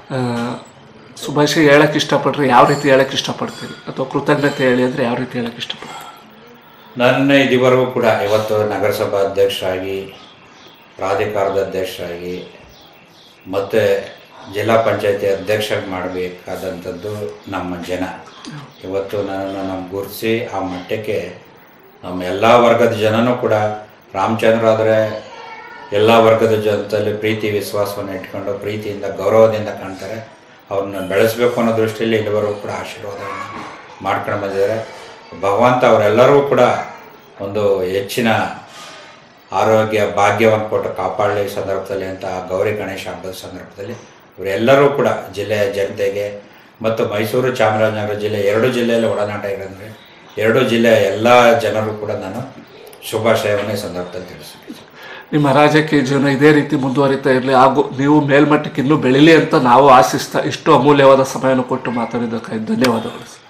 ಆ, ಶುಭಾಶಯ ಹೇಳಕ್ಕೆ ಇಷ್ಟಪಟ್ರೆ ಯಾವ ರೀತಿ ಹೇಳಕ್ಕೆ ಇಷ್ಟಪಡ್ತೀರಿ ಅಥವಾ ಕೃತಜ್ಞತೆ ಹೇಳಿ ಅಂದರೆ ಯಾವ ರೀತಿ ಹೇಳಕ್ಕೆ ಇಷ್ಟಪಡ್ತೀರಿ ನನ್ನ ಇದುವರೆಗೂ ಕೂಡ ಇವತ್ತು ನಗರಸಭಾ ಅಧ್ಯಕ್ಷರಾಗಿ ಪ್ರಾಧಿಕಾರದ ಅಧ್ಯಕ್ಷರಾಗಿ ಮತ್ತು ಜಿಲ್ಲಾ ಪಂಚಾಯತಿ ಅಧ್ಯಕ್ಷ ಮಾಡಬೇಕಾದಂಥದ್ದು ನಮ್ಮ ಜನ ಇವತ್ತು ನನ್ನನ್ನು ನಮ್ಮ ಗುರುತಿಸಿ ಆ ಮಟ್ಟಕ್ಕೆ ನಮ್ಮ ಎಲ್ಲ ವರ್ಗದ ಜನನೂ ಕೂಡ ರಾಮಚಂದ್ರ ಆದರೆ ಎಲ್ಲ ವರ್ಗದ ಜನದಲ್ಲಿ ಪ್ರೀತಿ ವಿಶ್ವಾಸವನ್ನು ಇಟ್ಕೊಂಡು ಪ್ರೀತಿಯಿಂದ ಗೌರವದಿಂದ ಕಾಣ್ತಾರೆ ಅವ್ರನ್ನ ಬೆಳೆಸಬೇಕು ಅನ್ನೋ ದೃಷ್ಟಿಯಲ್ಲಿ ಇಲ್ಲಿವರೆಗೂ ಕೂಡ ಆಶೀರ್ವಾದವನ್ನು ಮಾಡ್ಕೊಂಡು ಬಂದಿದ್ದಾರೆ ಭಗವಂತ ಅವರೆಲ್ಲರೂ ಕೂಡ ಒಂದು ಹೆಚ್ಚಿನ ಆರೋಗ್ಯ ಭಾಗ್ಯವನ್ನು ಕೊಟ್ಟು ಕಾಪಾಡಲಿ ಈ ಸಂದರ್ಭದಲ್ಲಿ ಅಂತ ಆ ಗೌರಿ ಗಣೇಶ ಹಬ್ಬದ ಸಂದರ್ಭದಲ್ಲಿ ಇವರೆಲ್ಲರೂ ಕೂಡ ಜಿಲ್ಲೆಯ ಜನತೆಗೆ ಮತ್ತು ಮೈಸೂರು ಚಾಮರಾಜನಗರ ಜಿಲ್ಲೆ ಎರಡು ಜಿಲ್ಲೆಯಲ್ಲಿ ಒಡನಾಟ ಇರೋದ್ರೆ ಎರಡು ಜಿಲ್ಲೆಯ ಎಲ್ಲ ಜನರು ಕೂಡ ನಾನು ಶುಭಾಶಯವನ್ನು ಈ ಸಂದರ್ಭದಲ್ಲಿ ತಿಳಿಸ್ತೀನಿ ನಿಮ್ಮ ರಾಜಕೀಯ ಜೀವನ ಇದೇ ರೀತಿ ಮುಂದುವರಿತಾ ಇರಲಿ ಹಾಗೂ ನೀವು ಮೇಲ್ಮಟ್ಟಕ್ಕೆ ಇನ್ನೂ ಬೆಳೀಲಿ ಅಂತ ನಾವು ಆಶಿಸ್ತಾ ಇಷ್ಟು ಅಮೂಲ್ಯವಾದ ಸಮಯವನ್ನು ಕೊಟ್ಟು ಮಾತಾಡಿದ್ದಕ್ಕಾಗಿ ಧನ್ಯವಾದಗಳು ಸರ್